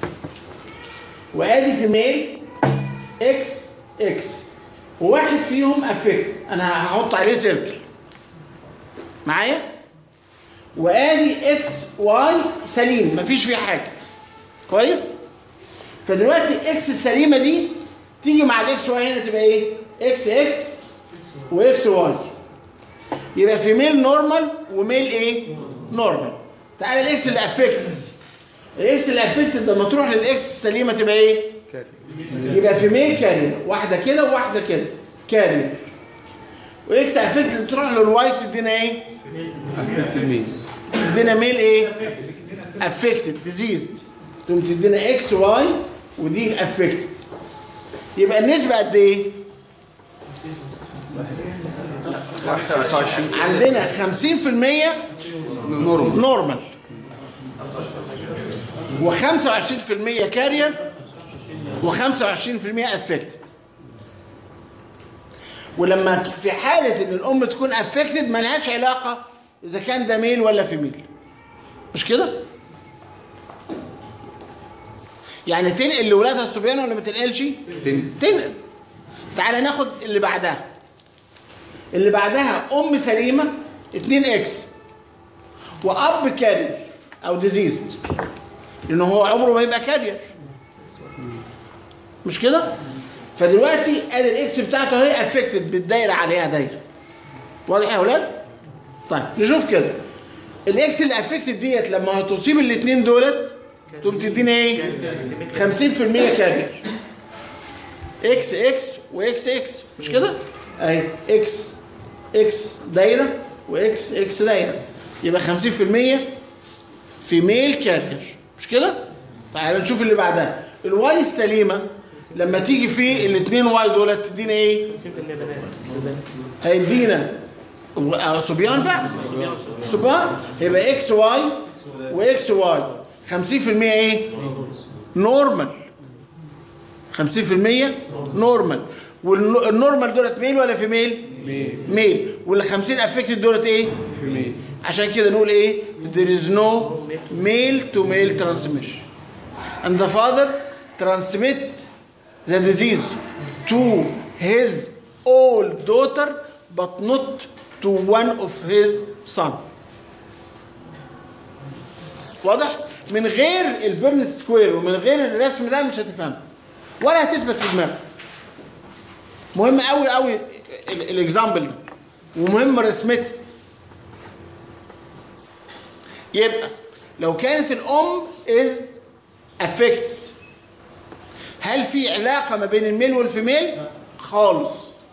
وادي في ميل اكس اكس وواحد فيهم افكت انا هحط عليه سيركل معايا وادي اكس واي سليم مفيش فيه حاجه كويس فدلوقتي اكس السليمه دي تيجي مع الاكس واي هنا تبقى ايه اكس اكس واكس واي يبقى في ميل نورمال وميل ايه نورمال تعالى الاكس اللي افكتد الاكس اللي افكتد لما تروح للاكس السليمه تبقى ايه يبقى في ميل كارير واحده كده وواحده كده كارير واكس افكتد تروح للواي تدينا ايه افكت الميل تدينا ميل ايه افكتد ديزيز تقوم تدينا اكس واي ودي افكتد يبقى النسبه قد ايه 25 عندنا 50% نورمال نورمال و25% كارير و25% افكتد ولما في حاله ان الام تكون افكتد ملهاش علاقه اذا كان ده ميل ولا فيميل مش كده يعني تنقل لاولادها الصبيان ولا ما تنقلش تن تنقل تعالى ناخد اللي بعدها اللي بعدها ام سليمه 2 اكس واب كارير او ديزيزد لانه هو عمره ما يبقى كارير مش كده فدلوقتي ادي الاكس بتاعته اهي افكتد بالدايره عليها دايره واضح يا اولاد طيب نشوف كده الاكس اللي افكتد ديت لما هتصيب الاثنين دولت تقوم تديني ايه 50% كارير اكس اكس واكس اكس مش كده اهي اكس اكس دايره واكس اكس دايره يبقى 50% في ميل كارير مش كده تعالى نشوف اللي بعدها الواي السليمه لما تيجي في الاثنين واي دول تدينا ايه 50% بنات السودان هيدينا آه، صبيان بقى صبيان يبقى اكس واي واكس واي 50% ايه نورمال 50% نورمال والنورمال دولت ميل ولا في ميل ميل وال 50 افكتد دولت ايه في ميل عشان كده نقول ايه there is no male to male transmission and the father transmit the disease to his old daughter but not to one of his son واضح من غير البرنت سكوير ومن غير الرسم ده مش هتفهم ولا هتثبت في دماغك مهم قوي قوي الاكزامبل ده ومهم رسمتها يبقى لو كانت الام از افكتد هل في علاقه ما بين الميل والفيميل خالص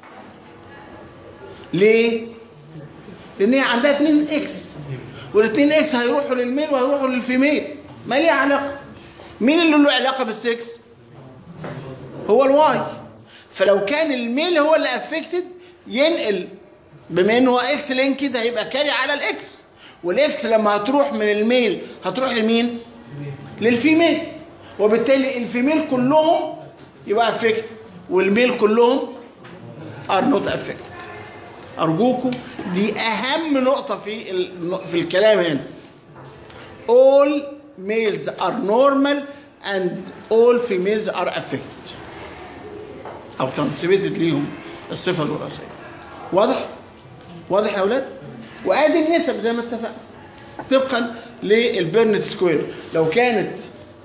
ليه لان هي عندها 2 اكس والاثنين اكس هيروحوا للميل وهيروحوا للفيميل ما ليها علاقه مين اللي له علاقه بالسكس هو الواي فلو كان الميل هو اللي افكتد ينقل بما انه هو اكس لينكد هيبقى كاري على الاكس والاكس لما هتروح من الميل هتروح لمين للفيميل وبالتالي الفيميل كلهم يبقى افكت والميل كلهم ار نوت افكت ارجوكم دي اهم نقطه في ال- في الكلام هنا all males are normal and all females are affected او transmitted ليهم الصفه الوراثيه واضح واضح يا اولاد وادي النسب زي ما اتفقنا طبقا للبيرنت سكوير لو كانت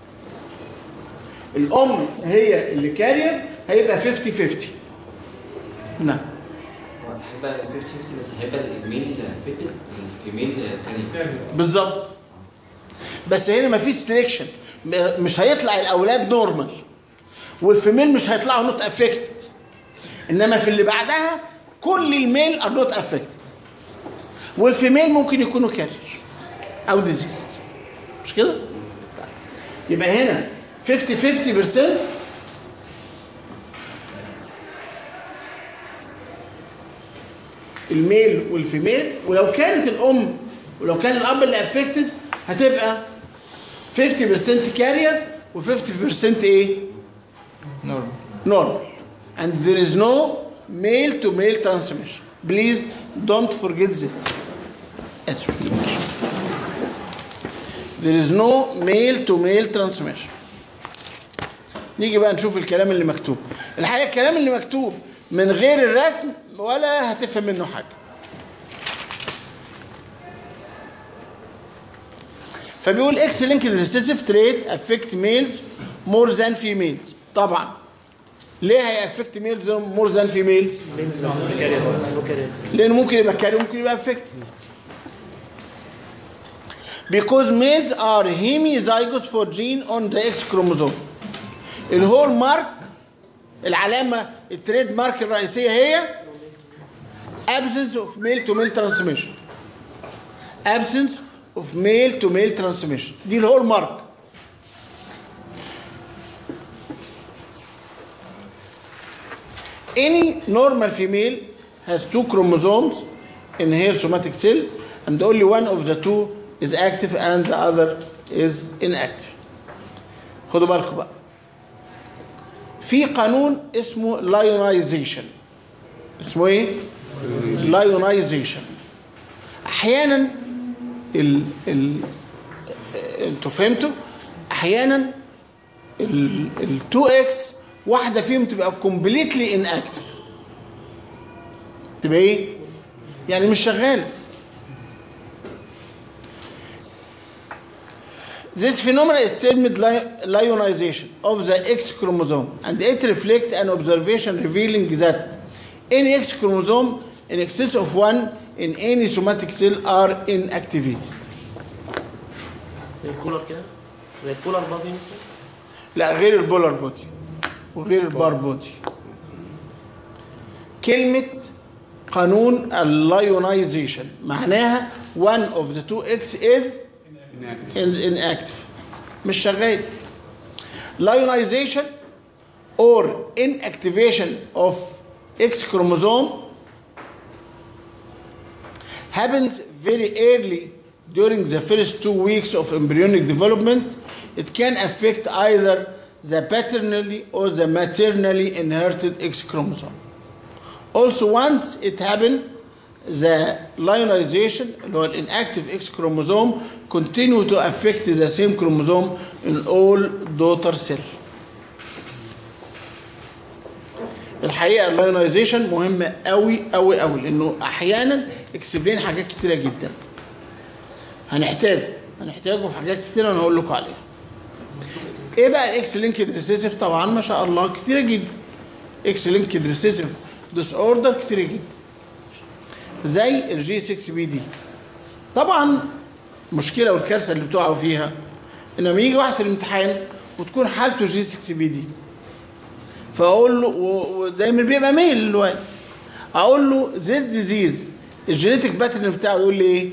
الام هي اللي كارير هيبقى 50 50 نعم هيبقى 50 بس هيبقى الميل فيتد الفيميل تاني بالظبط بس هنا مفيش سليكشن مش هيطلع الاولاد نورمال والفيميل مش هيطلعوا نوت افكتد انما في اللي بعدها كل الميل ار نوت افكتد والفيميل ممكن يكونوا كارير او ديزيز مش كده؟ طيب. يبقى هنا 50 50% الميل والفيميل ولو كانت الام ولو كان الاب اللي افكتد هتبقى 50% كارير و50% ايه؟ نورمال normal and there is no male to male transmission please don't forget this اسف there is no male to male transmission نيجي بقى نشوف الكلام اللي مكتوب الحقيقه الكلام اللي مكتوب من غير الرسم ولا هتفهم منه حاجه فبيقول اكس لينكد ريسيسيف تريت افكت ميلز مور ذان فيميلز طبعا ليه هيأفكت ميلز مور ذان فيميلز ميلز لو مش كارير لو كارير لانه ممكن يبقى كاري ممكن يبقى افكتد because males are hemizygous for gene on the X chromosome الهول مارك العلامة التريد مارك الرئيسية هي absence of male to male transmission absence of male to male transmission دي الهول مارك any normal female has two chromosomes in her somatic cell and only one of the two is active and the other is inactive خدوا بالكم بقى في قانون اسمه لايونايزيشن اسمه ايه لايونايزيشن احيانا ال ال انتوا فهمتوا احيانا ال 2 اكس واحده فيهم تبقى كومبليتلي ان اكتف تبقى ايه يعني مش شغاله This phenomenon is termed li- lionization of the X chromosome and it reflects an observation revealing that any X chromosome in excess of one in any somatic cell are inactivated. الكولر كده زي البولار بادي مثلا لا غير البولار بودي وغير البار بودي كلمة قانون اللايونايزيشن معناها one of the two X is is inactive مش شغال lionization or inactivation of X chromosome happens very early during the first two weeks of embryonic development. It can affect either the paternally or the maternally inherited X chromosome. Also, once it happens, the lionization اللي هو inactive X chromosome continue to affect the same chromosome in all daughter cell. الحقيقه اللايونايزيشن مهمه قوي قوي قوي لانه احيانا اكسبلين حاجات كتيره جدا هنحتاجه هنحتاجه في حاجات كتيره انا هقول لكم عليها ايه بقى الاكس لينكد ريسيسيف طبعا ما شاء الله كتيره جدا اكس لينكد ريسيسيف ديس اوردر كتيره جدا زي الجي 6 بي دي طبعا المشكله والكارثه اللي بتقعوا فيها ان لما يجي واحد في الامتحان وتكون حالته جي 6 بي دي فاقول له و- ودايما بيبقى ميل الواد اقول له ذيس ديزيز الجينيتك باترن بتاعه يقول لي ايه؟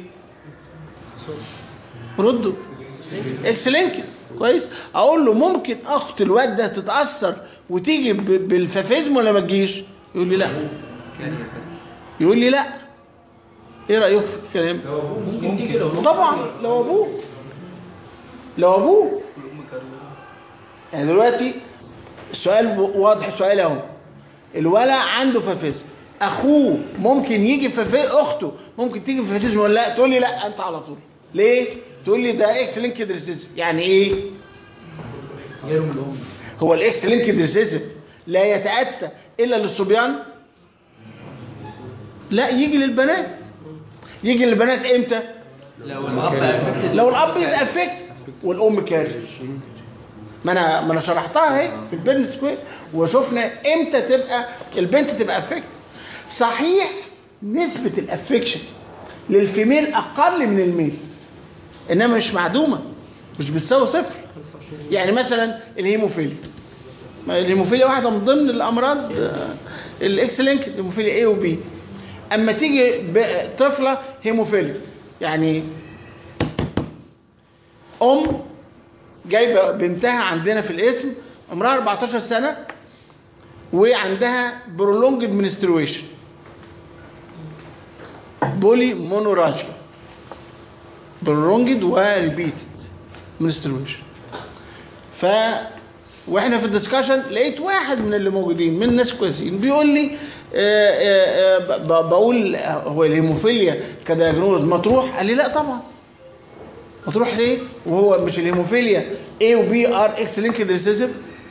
رده اكس لينكد كويس اقول له ممكن اخت الواد ده تتاثر وتيجي ب- بالفافيزم ولا ما تجيش؟ يقول لي لا كارير بس يقول لي لا ايه رايك في الكلام؟ ممكن تيجي لو طبعا لو ابوه لو ابوه يعني دلوقتي السؤال واضح سؤال اهو الولد عنده فافيزم اخوه ممكن يجي في اخته ممكن تيجي في فافيزم ولا لا تقول لي لا انت على طول ليه تقول لي ده اكس لينكد ريسيسيف يعني ايه غيرهم لهم هو الاكس لينكد ريسيسيف لا يتاتى الا للصبيان لا يجي للبنات يجي للبنات امتى لو الاب افكتد لو الاب از افكتد والام كاري ما انا ما انا شرحتها اهي في البيرن سكوير وشفنا امتى تبقى البنت تبقى افكتد صحيح نسبه الافكشن للفيميل اقل من الميل انما مش معدومه مش بتساوي صفر يعني مثلا الهيموفيليا ما الهيموفيليا واحده من ضمن الامراض آه، الاكس لينك الهيموفيليا A وبي اما تيجي ب- طفله هيموفيليا يعني ام جايبه بنتها عندنا في الاسم عمرها 14 سنه وعندها برولونجد منسترويشن بولي مونوراجيا برولونجد وريبيتد منسترويشن ف واحنا في الدسكشن لقيت واحد من اللي موجودين من الناس كويسين بيقول لي آه، آه، آه، ب- ب- بقول هو الهيموفيليا كدياجنوز مطروح قال لي لا طبعا هتروح ليه؟ وهو مش الهيموفيليا A و B ار اكس لينكد ريسيسيف؟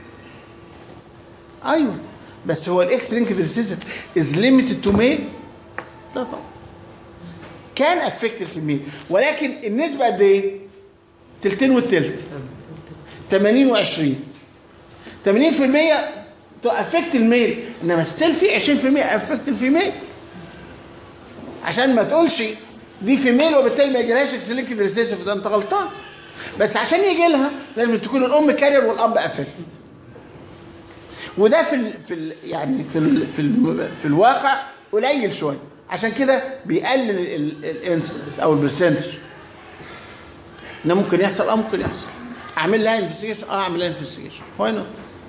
ايوه بس هو الاكس لينكد ريسيسيف از ليميتد تو ميل؟ لا طبعا كان افكتد في الميل ولكن النسبه قد ايه؟ تلتين والتلت 80 و20 80% افكت الميل انما ستيل في 20% افكت الفيميل عشان ما تقولش دي فيميل وبالتالي ما يجيلهاش اكس لينكد ريسيسيف ده انت غلطان بس عشان يجي لها لازم تكون الام كارير والاب افكتد وده في ال في ال يعني في ال في ال في الواقع قليل شويه عشان كده بيقلل الانسيدنت او البرسنتج انه ممكن يحصل اه ممكن يحصل اعمل لها انفستيجيشن اه اعمل لها انفستيجيشن واي نوت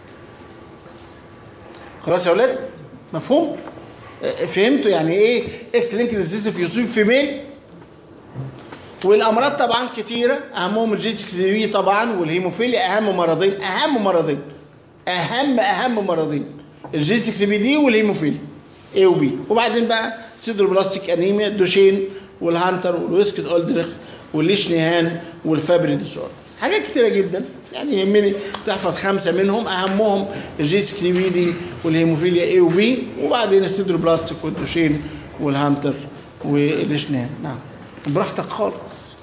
خلاص يا اولاد مفهوم آه، فهمتوا يعني ايه اكس لينكد ريسيسيف يصيب في ميل والامراض طبعا كتيره اهمهم الجي 6 بي طبعا والهيموفيليا اهم مرضين اهم مرضين اهم اهم مرضين الجي 6 بي دي والهيموفيليا اي وبي وبعدين بقى سيدروبلاستيك انيميا دوشين والهانتر والويسكت اولدريخ والليشنيهان والفابري ديسور حاجات كتيره جدا يعني يهمني تحفظ خمسه منهم اهمهم الجي 6 بي دي والهيموفيليا اي وبي وبعدين السيدروبلاستيك والدوشين والهانتر والليشنيهان نعم براحتك خالص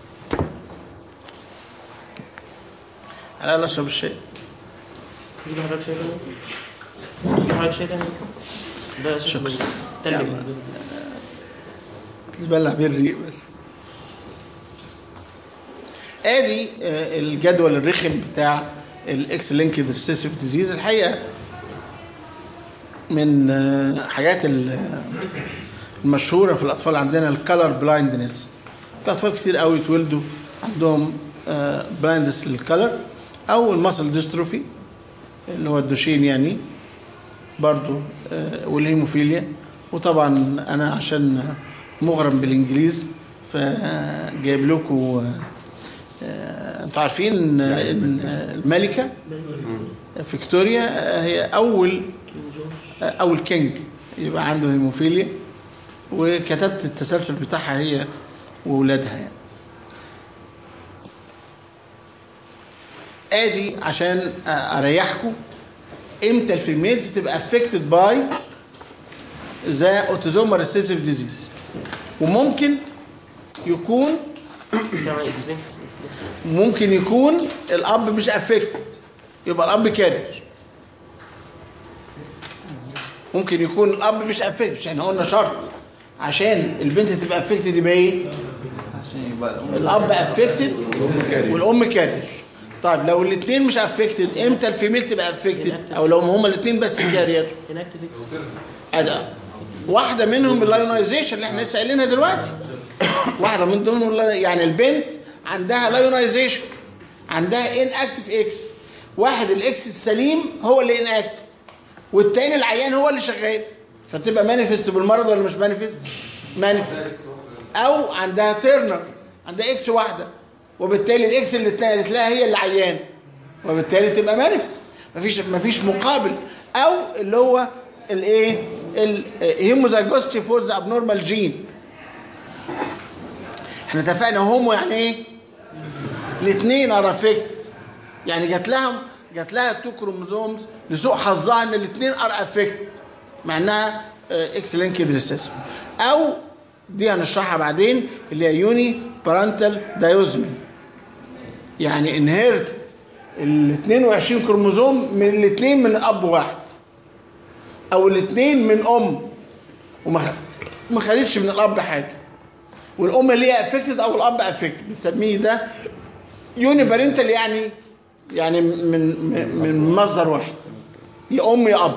انا لا اشرب الشاي تجيب حضرتك شاي تاني؟ تجيب حضرتك شاي تاني؟ ده شكله تلج يلا. من تبلع بيه الريق بس ادي آه، الجدول الرخم بتاع الاكس لينكد ريسيسيف ديزيز الحقيقه من آه، حاجات ال- المشهوره في الاطفال عندنا الكالر بلايندنس في اطفال كتير قوي اتولدوا عندهم بلايندنس للكالر او المسل ديستروفي اللي هو الدوشين يعني برضو آه، والهيموفيليا وطبعا انا عشان مغرم بالانجليز فجايب لكم آه، انتوا عارفين ان إن الملكه فيكتوريا آه، هي اول آه، اول كينج يبقى عنده هيموفيليا وكتبت التسلسل بتاعها هي واولادها يعني ادي عشان اريحكم امتى الفيميلز تبقى افكتد باي ذا اوتوزومال ريسيسيف ديزيز وممكن يكون كمان اكس لينك اكس لينك ممكن يكون الاب مش افكتد يبقى الاب كارير ممكن يكون الاب مش افكتد مش احنا قلنا شرط عشان البنت تبقى افكتد يبقى ايه عشان يبقى الام الاب افكتد والام كارير طيب لو الاثنين مش افكتد امتى الفيميل تبقى افكتد او لو هما الاثنين بس كارير اناكتيف اكس ادي واحده منهم اللايونايزيشن اللي احنا لسه قايلينها دلوقتي واحده من ضمن اللا- يعني البنت عندها لايونايزيشن عندها ان اكتف اكس واحد الاكس السليم هو اللي ان اكتف والتاني العيان هو اللي شغال فتبقى مانيفست بالمرض ولا مش مانيفست مانيفست او عندها تيرنر عندها اكس واحده وبالتالي الاكس اللي اتنقلت لها هي اللي عيان وبالتالي تبقى مانيفست مفيش مفيش مقابل او اللي هو الايه الهيموزايجوستي فور ذا ابنورمال جين احنا اتفقنا هومو يعني ايه الاثنين ار افكتد يعني جات لها جات لها التو كروموزومز لسوء حظها ان الاثنين ار افكتد مع انها اكس لينكد ريسيسيف او دي هنشرحها بعدين اللي هي يوني بارنتال دايوزمي يعني انهيرت ال 22 كروموزوم من الاثنين من اب واحد او الاثنين من ام وما خ- ما خدتش من الاب حاجه والام اللي هي افكتد او الاب افكتد بنسميه ده يوني بارنتال يعني يعني من من من مصدر واحد يا ام يا اب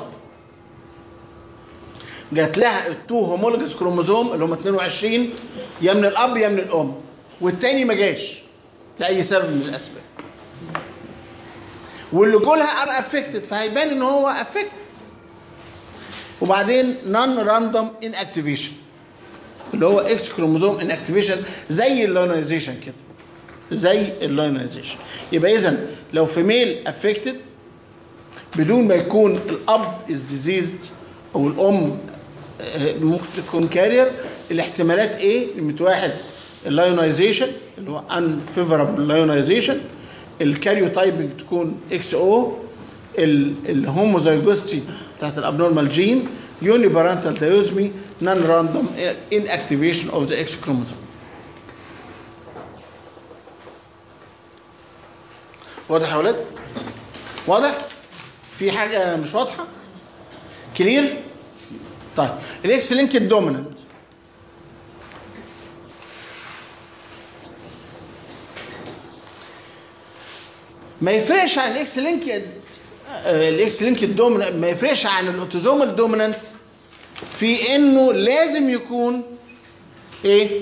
جات لها التو هومولوجس كروموزوم اللي هم 22 يا من الاب يا من الام والتاني ما جاش لاي سبب من الاسباب واللي جولها ار افكتد فهيبان ان هو افكتد وبعدين نون راندوم ان اكتيفيشن اللي هو اكس كروموزوم ان اكتيفيشن زي اللونايزيشن كده زي اللونايزيشن يبقى اذا لو فيميل افكتد بدون ما يكون الاب از ديزيزد او الام آه، ممكن تكون كارير الاحتمالات ايه؟ نمرة واحد اللايونايزيشن اللي هو unfavorable لايونايزيشن الكاريو تايبنج تكون اكس او الهوموزايجوستي بتاعت الابنورمال جين يوني بارنتال دايوزمي نون راندوم ان اكتيفيشن اوف ذا اكس كروموزوم واضح يا ولاد؟ واضح؟ في حاجة مش واضحة؟ كلير؟ طيب الاكس لينك الدوميننت ما يفرقش عن الاكس لينك الاكس لينك الدوميننت ما يفرقش عن الاوتوزومال دوميننت في انه لازم يكون ايه؟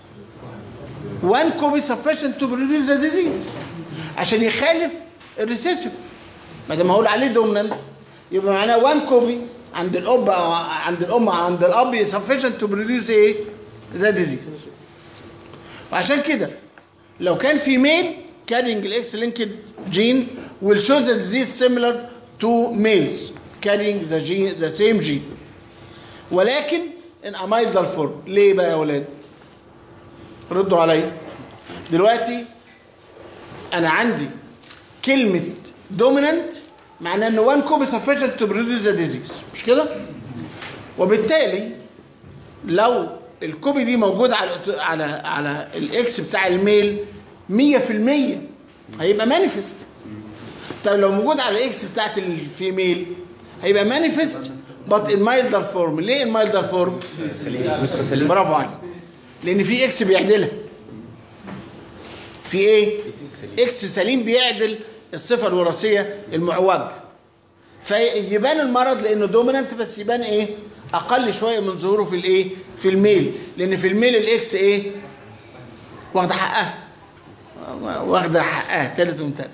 one copy sufficient to produce the disease عشان يخالف الريسيسيف ما دام هقول عليه دوميننت يبقى معناه وان كوبي عند الاب او عند الام او عند الاب sufficient to produce ايه؟ ذا ديزيز وعشان كده لو كان في ميل carrying الاكس linked gene will show the disease similar to males carrying the gene the same gene ولكن in a milder form ليه بقى يا ولاد؟ ردوا عليا دلوقتي انا عندي كلمه دومينانت معناه ان وان كوبي sufficient to produce the disease مش كده وبالتالي لو الكوبي دي موجوده على على على الاكس بتاع الميل 100% هيبقى مانيفست طب لو موجود على الاكس بتاعت الفيميل هيبقى مانيفست بط المايلدر فورم ليه المايلدر فورم برافو عليك لان في اكس بيعدلها في ايه اكس سليم بيعدل الصفه الوراثيه المعوج فيبان المرض لانه دومينانت بس يبان ايه اقل شويه من ظهوره في الايه في الميل لان في الميل الاكس ايه واخده حقها واخده حقها تالت ومتالت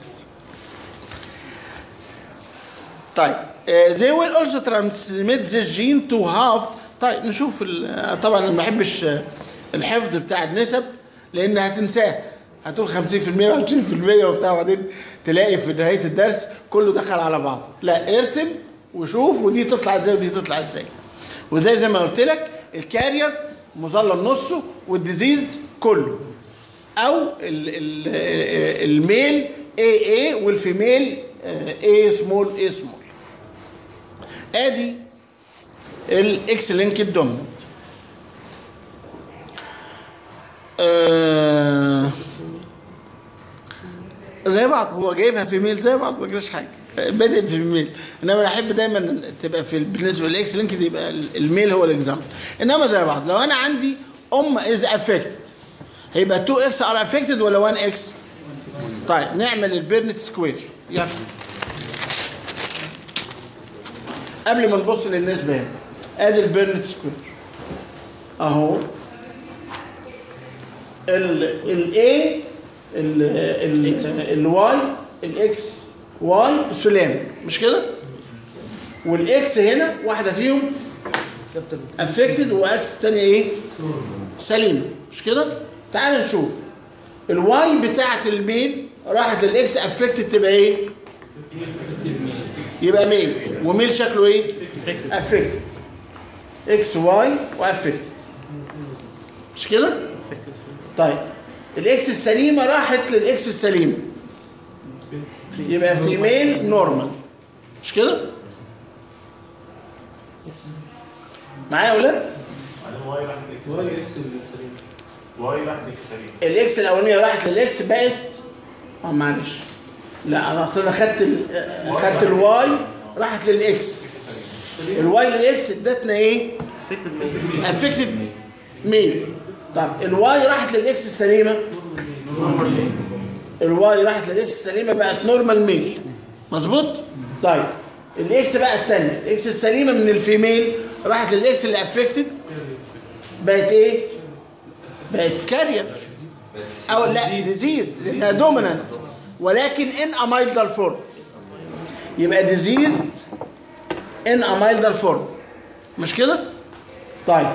طيب uh, they will also transmit this gene to have طيب نشوف ال- طبعا انا ما بحبش آه، الحفظ بتاع النسب لان هتنساه هتقول 50% و20% وبتاع وبعدين تلاقي في نهايه الدرس كله دخل على بعض لا ارسم وشوف ودي تطلع ازاي ودي تطلع ازاي وده زي ما قلت لك الكارير مظلم نصه والديزيزد كله او ال ال الميل اي اي والفيميل اي سمول اي سمول ادي الاكس لينك الدوميننت آه زي بعض هو جايبها في ميل زي بعض ما جراش حاجه بادئ في الميل انما انا احب دايما تبقى في بالنسبه للاكس لينك دي يبقى الميل هو الاكزامبل انما زي بعض لو انا عندي ام از افكتد هيبقى 2 اكس ار افكتد ولا 1 اكس طيب نعمل البيرنت سكوير يلا قبل ما نبص للنسبه هنا ادي البيرنت سكوير اهو ال ال A ال ال الواي الاكس واي سلام مش كده والاكس هنا واحده فيهم افكتد واكس الثانيه ايه سليمه مش كده تعال نشوف الواي بتاعه الميل راحت للاكس افكتد تبقى ايه يبقى ميل وميل شكله ايه افكتد اكس واي وافكتد مش كده طيب الاكس السليمه راحت للاكس السليمه يبقى في ميل نورمال مش كده معايا يا ولاد واي راحت الاكس واي الاكس السليم واي راحت الاكس السليم الاكس الاولانيه راحت للاكس بقت اه معلش لا انا اصل انا خدت ال- خدت الواي راحت للاكس الواي للاكس ادتنا ايه افكتد ميل افكتد ميل طب الواي راحت للاكس السليمه الواي راحت للاكس السليمه بقت نورمال ميل مظبوط طيب الاكس بقى الثانيه الاكس السليمه من الفيميل راحت للاكس اللي افكتد بقت ايه بقت كارير او لا ديزيز لانها دومينانت ولكن ان امايلدر فورم يبقى ديزيز ان امايلدر فورم مش كده طيب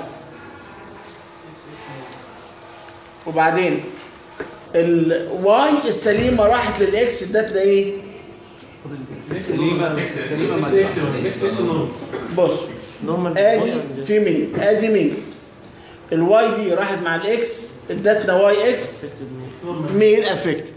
وبعدين الواي السليمه راحت للاكس ادتنا ايه سليمه اكس سليمه اكس اكس اكس نورمال بص نورمال ادي في مين ادي مين الواي دي راحت مع الاكس ادتنا واي اكس ميل افكتد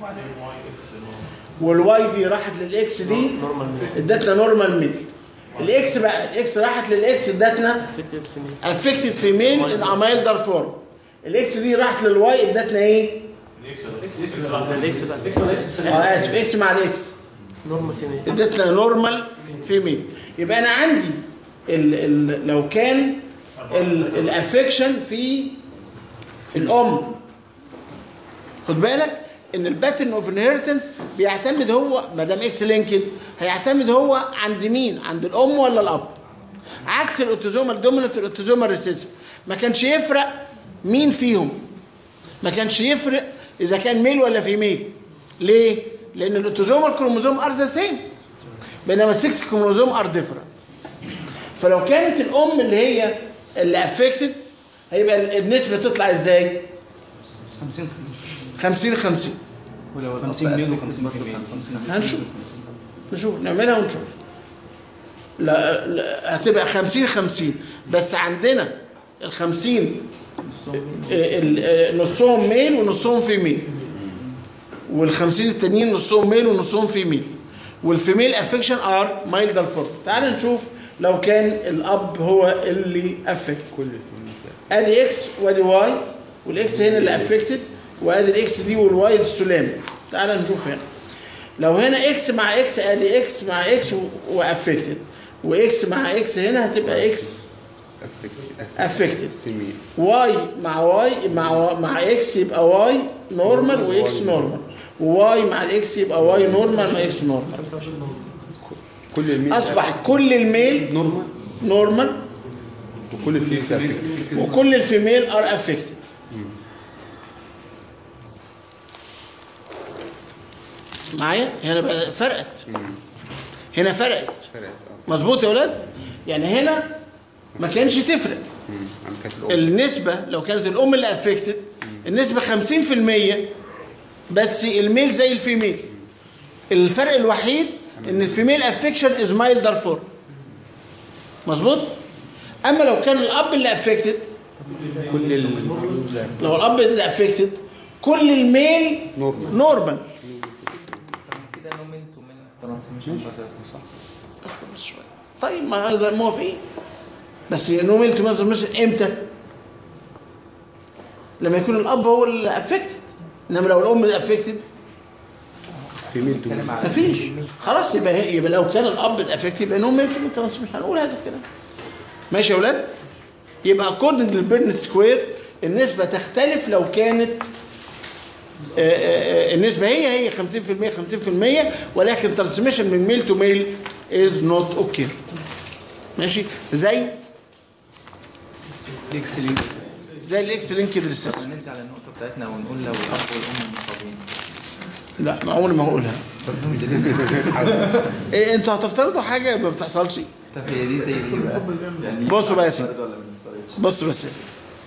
والواي دي راحت للاكس دي نورمال ميل ادتنا نورمال ميل الاكس بقى الاكس راحت للاكس ادتنا افكتد في ميل افكتد في ميل ان امايلدر فورم الاكس دي راحت للواي ادتنا ايه الاكس اكس الاكس بقى اكس ولا اكس اه اسف اكس مع الاكس نورمال في ميل ادتنا نورمال فيميل يبقى انا عندي ال ال لو كان الافكشن في الام خد بالك ان الباترن اوف انهيرتنس بيعتمد هو ما دام اكس لينكد هيعتمد هو عند مين عند الام ولا الاب عكس الاوتوزومال دومينانت الاوتوزومال ريسيسيف ما كانش يفرق مين فيهم ما كانش يفرق اذا كان ميل ولا فيميل ليه لان الاوتوزومال كروموزوم ار ذا سيم بينما السكس كروموزوم ار ديفرنت فلو كانت الام اللي هي اللي افكتد هيبقى النسبه تطلع ازاي 50 50 50 ولو 50 50 ميل ميل و50 هنشوف نشوف نعملها ونشوف لا, لا هتبقى 50 50 بس عندنا ال 50 ال- ال- نصهم ميل ونصهم فيميل وال 50 التانيين نصهم ميل ونصهم فيميل والفيميل افكشن ار مايلدر فورم تعال نشوف لو كان الاب هو اللي افكت كل الفيلم ادي اكس وادي واي والاكس هنا اللي افكتد وادي الاكس دي والواي السلام تعال نشوف هنا لو هنا اكس مع اكس ادي اكس مع اكس وافكتد واكس مع اكس هنا هتبقى اكس افكتد فيميل واي مع واي مع مع اكس يبقى واي نورمال واكس نورمال وواي مع الاكس يبقى واي نورمال مع اكس نورمال 25 نورمال كل الميل اصبحت كل الميل نورمال نورمال وكل الفيلز افكتد وكل الفيميل ار افكتد معايا هنا بقى فرقت هنا فرقت فرقت اه مظبوط يا ولاد يعني هنا ما كانش تفرق مم. عم كانت الأم. النسبة لو كانت الأم اللي افكتد النسبة 50% بس الميل زي الفيميل الفرق الوحيد ان الفيميل افكشن از مايلدر فور مظبوط اما لو كان الاب اللي افكتد كل الفيلز لو الاب از افكتد كل الميل نورمال نورمال كده نومنت ومن ترانسميشن صح اصبر بس شويه طيب ما هذا موافقين بس نومنت مثلا مش امتى لما يكون الاب هو اللي افكتد انما لو الام اللي افكتد في ميل تو ميل. بتكلم على مفيش خلاص يبقى هي يبقى لو كان الاب افكتد يبقى نومنت ترانسميشن هنقول هذا الكلام ماشي يا اولاد يبقى اكوردنج للبيرنت سكوير النسبه تختلف لو كانت آه، آه، آه، النسبه هي هي 50% 50% ولكن ترانسميشن من ميل تو ميل از نوت اوكي ماشي زي اكس لينك زي الاكس لينكد ريسيرش نرجع للنقطة بتاعتنا ونقول لو الأب والأم مصابين لا ما عمري ما هقولها فاكرهم زي دي. إيه انتوا هتفترضوا حاجه ما بتحصلش طب هي دي زي ايه بقى؟ يعني بصوا بقى يا سيدي ولا ما بنفترضش؟ بص بس يا سيدي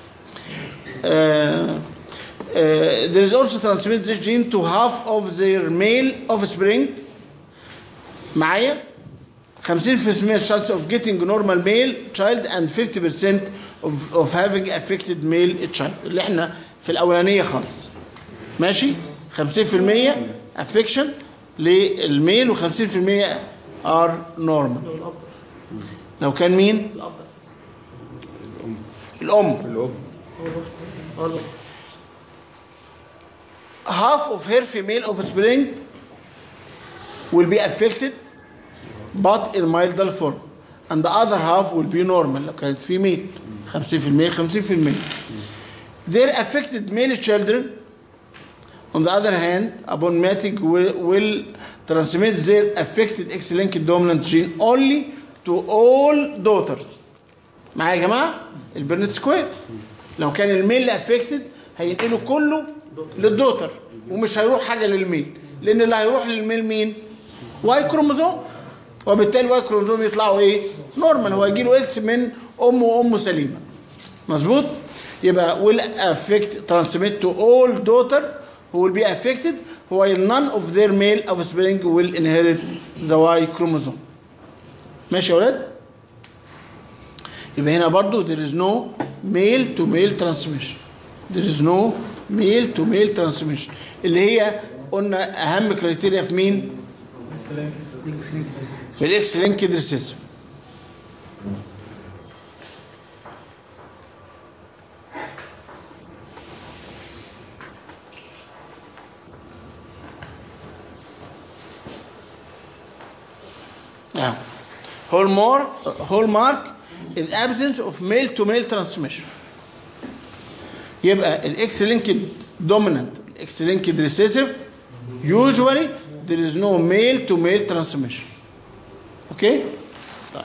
آه، آه, there is also transmit this gene to half of their male offspring معايا 50% chance of getting normal male child and 50% of, of having affected male child اللي احنا في الأولانية خالص ماشي 50% affection للميل و50% are normal لو الاب لو كان مين؟ الاب الأم الأم هو هو الاب half of her female offspring will be affected but in milder form and the other half will be normal لو كانت female 50% 50% their affected male children on the other hand upon mating will, will transmit their affected X-linked dominant gene only to all daughters معايا يا جماعه البرنت سكوير لو كان الميل افكتد هينقله كله للدوتر ومش هيروح حاجه للميل لان اللي هيروح للميل مين واي كروموزوم وبالتالي واي كروموزوم يطلعوا ايه نورمال هو يجي له اكس من امه وامه سليمه مظبوط يبقى will affect transmit to all daughter who will be affected while none of their male offspring will inherit the Y chromosome ماشي يا ولاد يبقى هنا برضو there is no male to male transmission there is no male to male transmission اللي هي قلنا اهم كريتيريا في مين في الاكس لينكد ريسيسيف Now, hallmark, hallmark is absence of male to male transmission. يبقى الاكس لينكد dominant الاكس لينكد recessive usually there is no male to male transmission. اوكي؟ طيب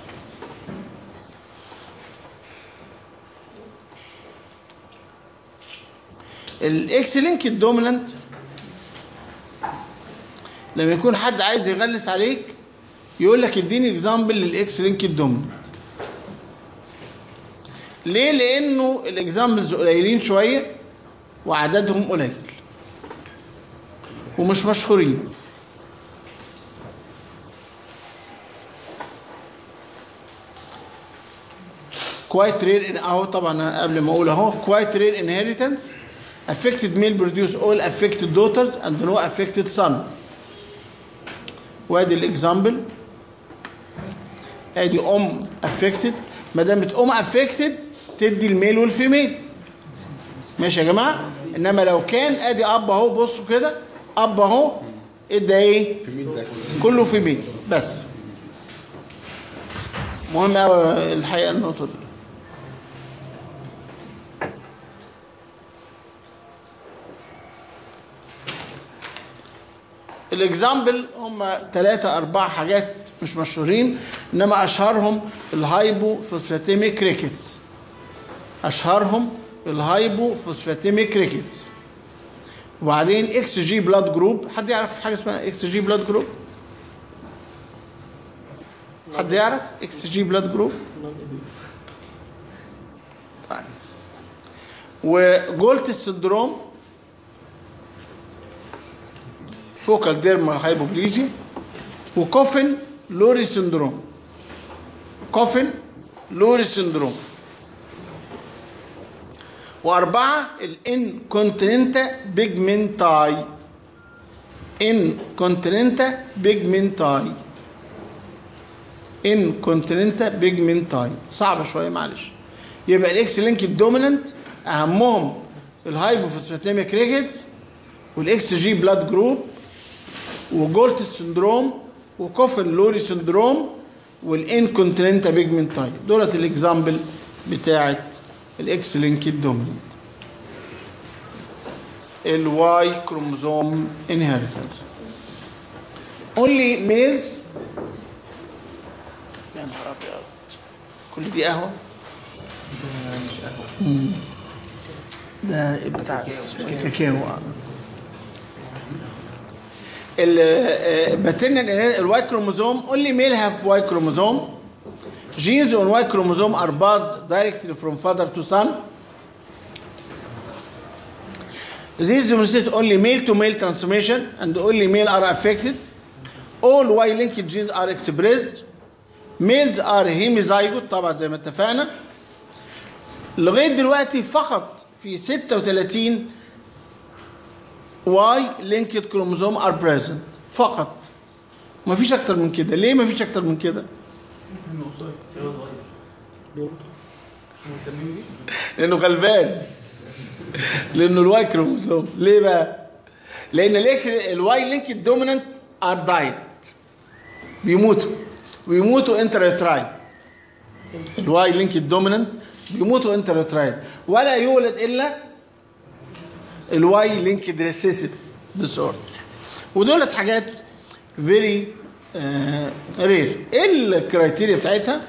الاكس لينكد دومينانت لما يكون حد عايز يغلس عليك يقول لك اديني اكزامبل للاكس لينكد دومينانت ليه لانه الاكزامبلز قليلين شويه وعددهم قليل ومش مشهورين quite rare in اهو طبعا أنا قبل ما اقول اهو quite rare inheritance affected male produce all affected daughters and no affected son وادي الاكزامبل ادي ام affected ما دامت ام affected تدي الميل والفيميل ماشي يا جماعه انما لو كان ادي اب اهو بصوا كده اب اهو ادى ايه في ميل بس كله فيميل بس مهم قوي الحقيقه النقطه دي الاكزامبل هم ثلاثة أربع حاجات مش مشهورين إنما أشهرهم الهايبو فوسفاتيميك ريكتس أشهرهم الهايبو فوسفاتيميك ريكتس وبعدين اكس جي بلاد جروب حد يعرف حاجة اسمها اكس جي بلاد جروب حد يعرف اكس جي بلاد جروب طيب وجولت السندروم فوكال ديرمال هايبوبليجي وكوفن لوري سندروم كوفن لوري سندروم وأربعة الانكونتيننتا بيجمنتاي انكونتيننتا بيجمنتاي انكونتيننتا بيجمنتاي صعبة شوية معلش يبقى الاكس لينك الدوميننت اهمهم الهايبوفوسفاتيميك ريكتس والاكس جي بلاد جروب وجولت سندروم وكوفن لوري سندروم والانكونتيننتا بيجمنتاي دولت الاكزامبل بتاعت الاكس لينك الدوميننت الواي كروموزوم انهيرتنس only males يا نهار ابيض كل دي قهوه ده مش قهوة ده بتاع كاكاو. اسمه كاكاو آه. الباترنال الواي كروموزوم only male have Y chromosome genes on Y chromosome are passed directly from father to son These demonstrate only male to male transformation and only male are affected. All Y-linked genes are expressed. Males are hemizygote طبعا زي ما اتفقنا. لغايه دلوقتي فقط في 36 واي لينكد كروموزوم ار بريزنت فقط ما فيش اكتر من كده ليه ما فيش اكتر من كده لانه غلبان لانه الواي كروموزوم ليه بقى لان الاكس الواي لينكد دومينانت ار دايت بيموتوا بيموتوا انتريتراي الواي لينكد دومينانت بيموتوا انتريتراي ولا يولد الا الواي لينكد ريسيسيف ديس اوردر ودولت حاجات فيري رير ايه الكرايتيريا بتاعتها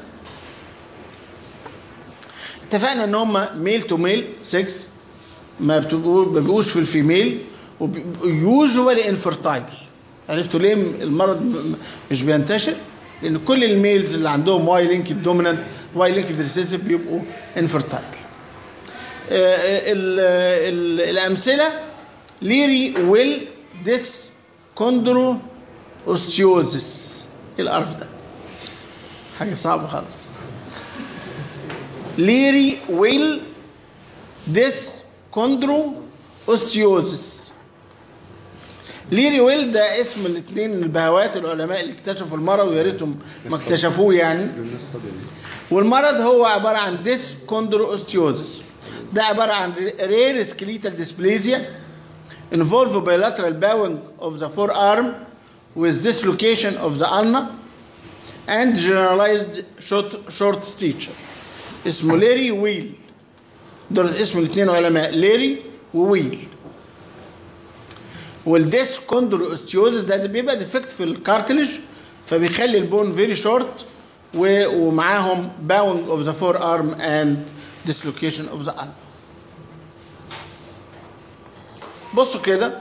اتفقنا ان هم ميل تو ميل 6 ما بتبقوا- ما بيبقوش في الفيميل يوجوالي انفرتايل عرفتوا ليه المرض م- م- مش بينتشر؟ لان كل الميلز اللي عندهم واي لينك دومينانت واي لينك ريسيسيف بيبقوا انفرتايل الامثله ليري ويل ديس كوندرو اوستيوزس ايه القرف ده حاجه صعبه خالص ليري ويل ديس كوندرو اوستيوزس ليري ويل ده اسم الاثنين البهوات العلماء اللي اكتشفوا المرض ويا ريتهم ما اكتشفوه يعني والمرض هو عباره عن ديس كوندرو اوستيوزس ده عباره عن رير سكليتال ديسبليزيا involve bilateral bowing of the forearm with dislocation of the ulna and generalized short, short stature اسمه ليري ويل دول اسم الاثنين علماء ليري وويل والديس كوندرو اوستيوزس ده, ده بيبقى ديفكت في الكارتلج فبيخلي البون فيري شورت ومعاهم باوند اوف ذا فور ارم اند ديسلوكيشن اوف ذا ارم بصوا كده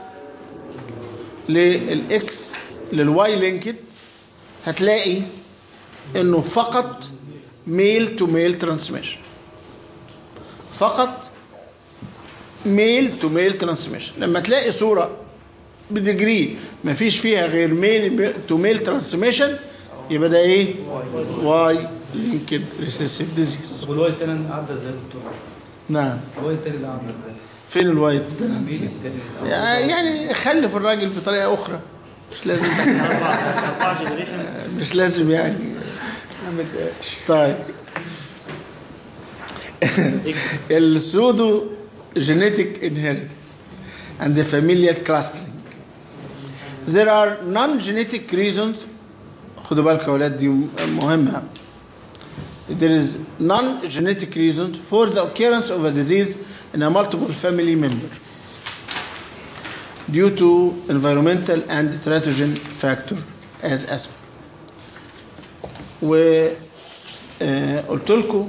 للاكس للواي لينكد هتلاقي انه فقط ميل تو ميل ترانسميشن فقط ميل تو ميل ترانسميشن لما تلاقي صوره بديجري ما فيش فيها غير ميل تو ميل ترانسميشن يبقى ده ايه واي لينكد ريسيسيف ديزيز والواي التاني عدى ازاي يا دكتور؟ نعم الواي التاني ده عدى ازاي؟ فين الوايت مين التاني اللي عدى؟ يعني خلف الراجل بطريقه اخرى مش لازم اربع جنريشنز مش لازم يعني طيب السودو جينيتك inheritance and the familial clustering there are non-genetic reasons خدوا بالكم يا اولاد دي مهمه there is non-genetic reasons for the occurrence of a disease in a multiple family member due to environmental and teratogen factor as asthma و آه، قلت لكم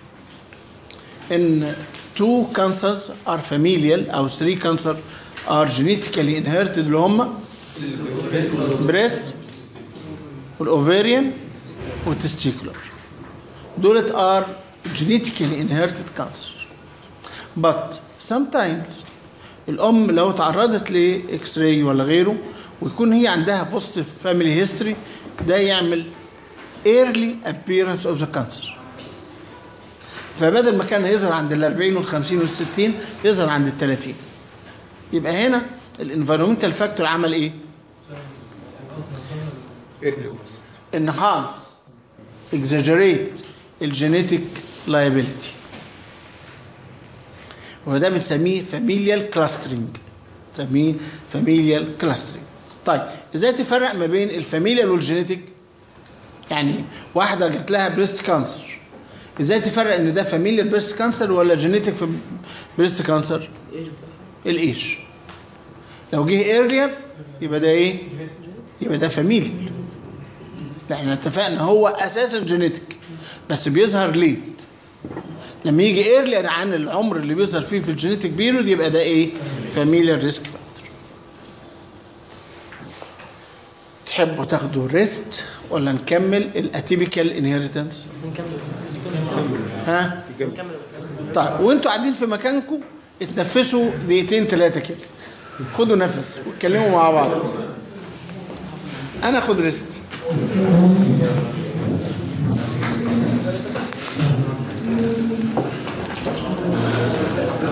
ان two cancers are familial او three cancer are genetically inherited اللي هم breast والاوفيريان والتستيكولار دولت are genetically inherited cancer but sometimes الام لو تعرضت لاكس راي ولا غيره ويكون هي عندها بوزيتيف فاميلي هيستوري ده يعمل early appearance of the cancer فبدل ما كان يظهر عند ال 40 وال 50 وال 60 يظهر عند ال 30 يبقى هنا الانفيرومنتال فاكتور عمل ايه؟ enhance exaggerate الجينيتك liability وده بنسميه فاميليال كلاسترنج نسميه فاميليال كلاسترنج طيب ازاي تفرق ما بين الفاميليال والجينيتك يعني واحده جات لها بريست كانسر ازاي تفرق ان ده فاميليال بريست كانسر ولا جينيتك في بريست كانسر ايش بتاعها الايش لو جه ايرلير يبقى ده ايه يبقى ده فاميليال لا احنا اتفقنا هو اساسا جينيتك بس بيظهر ليت لما يجي ايرلير عن العمر اللي بيظهر فيه في الجينيتك بيريود يبقى ده ايه فاميليال ريسك فاكتور تحبوا تاخدوا ريست ولا نكمل الاتيبيكال انهيرتنس نكمل ها نكمل طيب وانتوا قاعدين في مكانكم اتنفسوا دقيقتين ثلاثه كده خدوا نفس واتكلموا مع بعض انا اخد ريست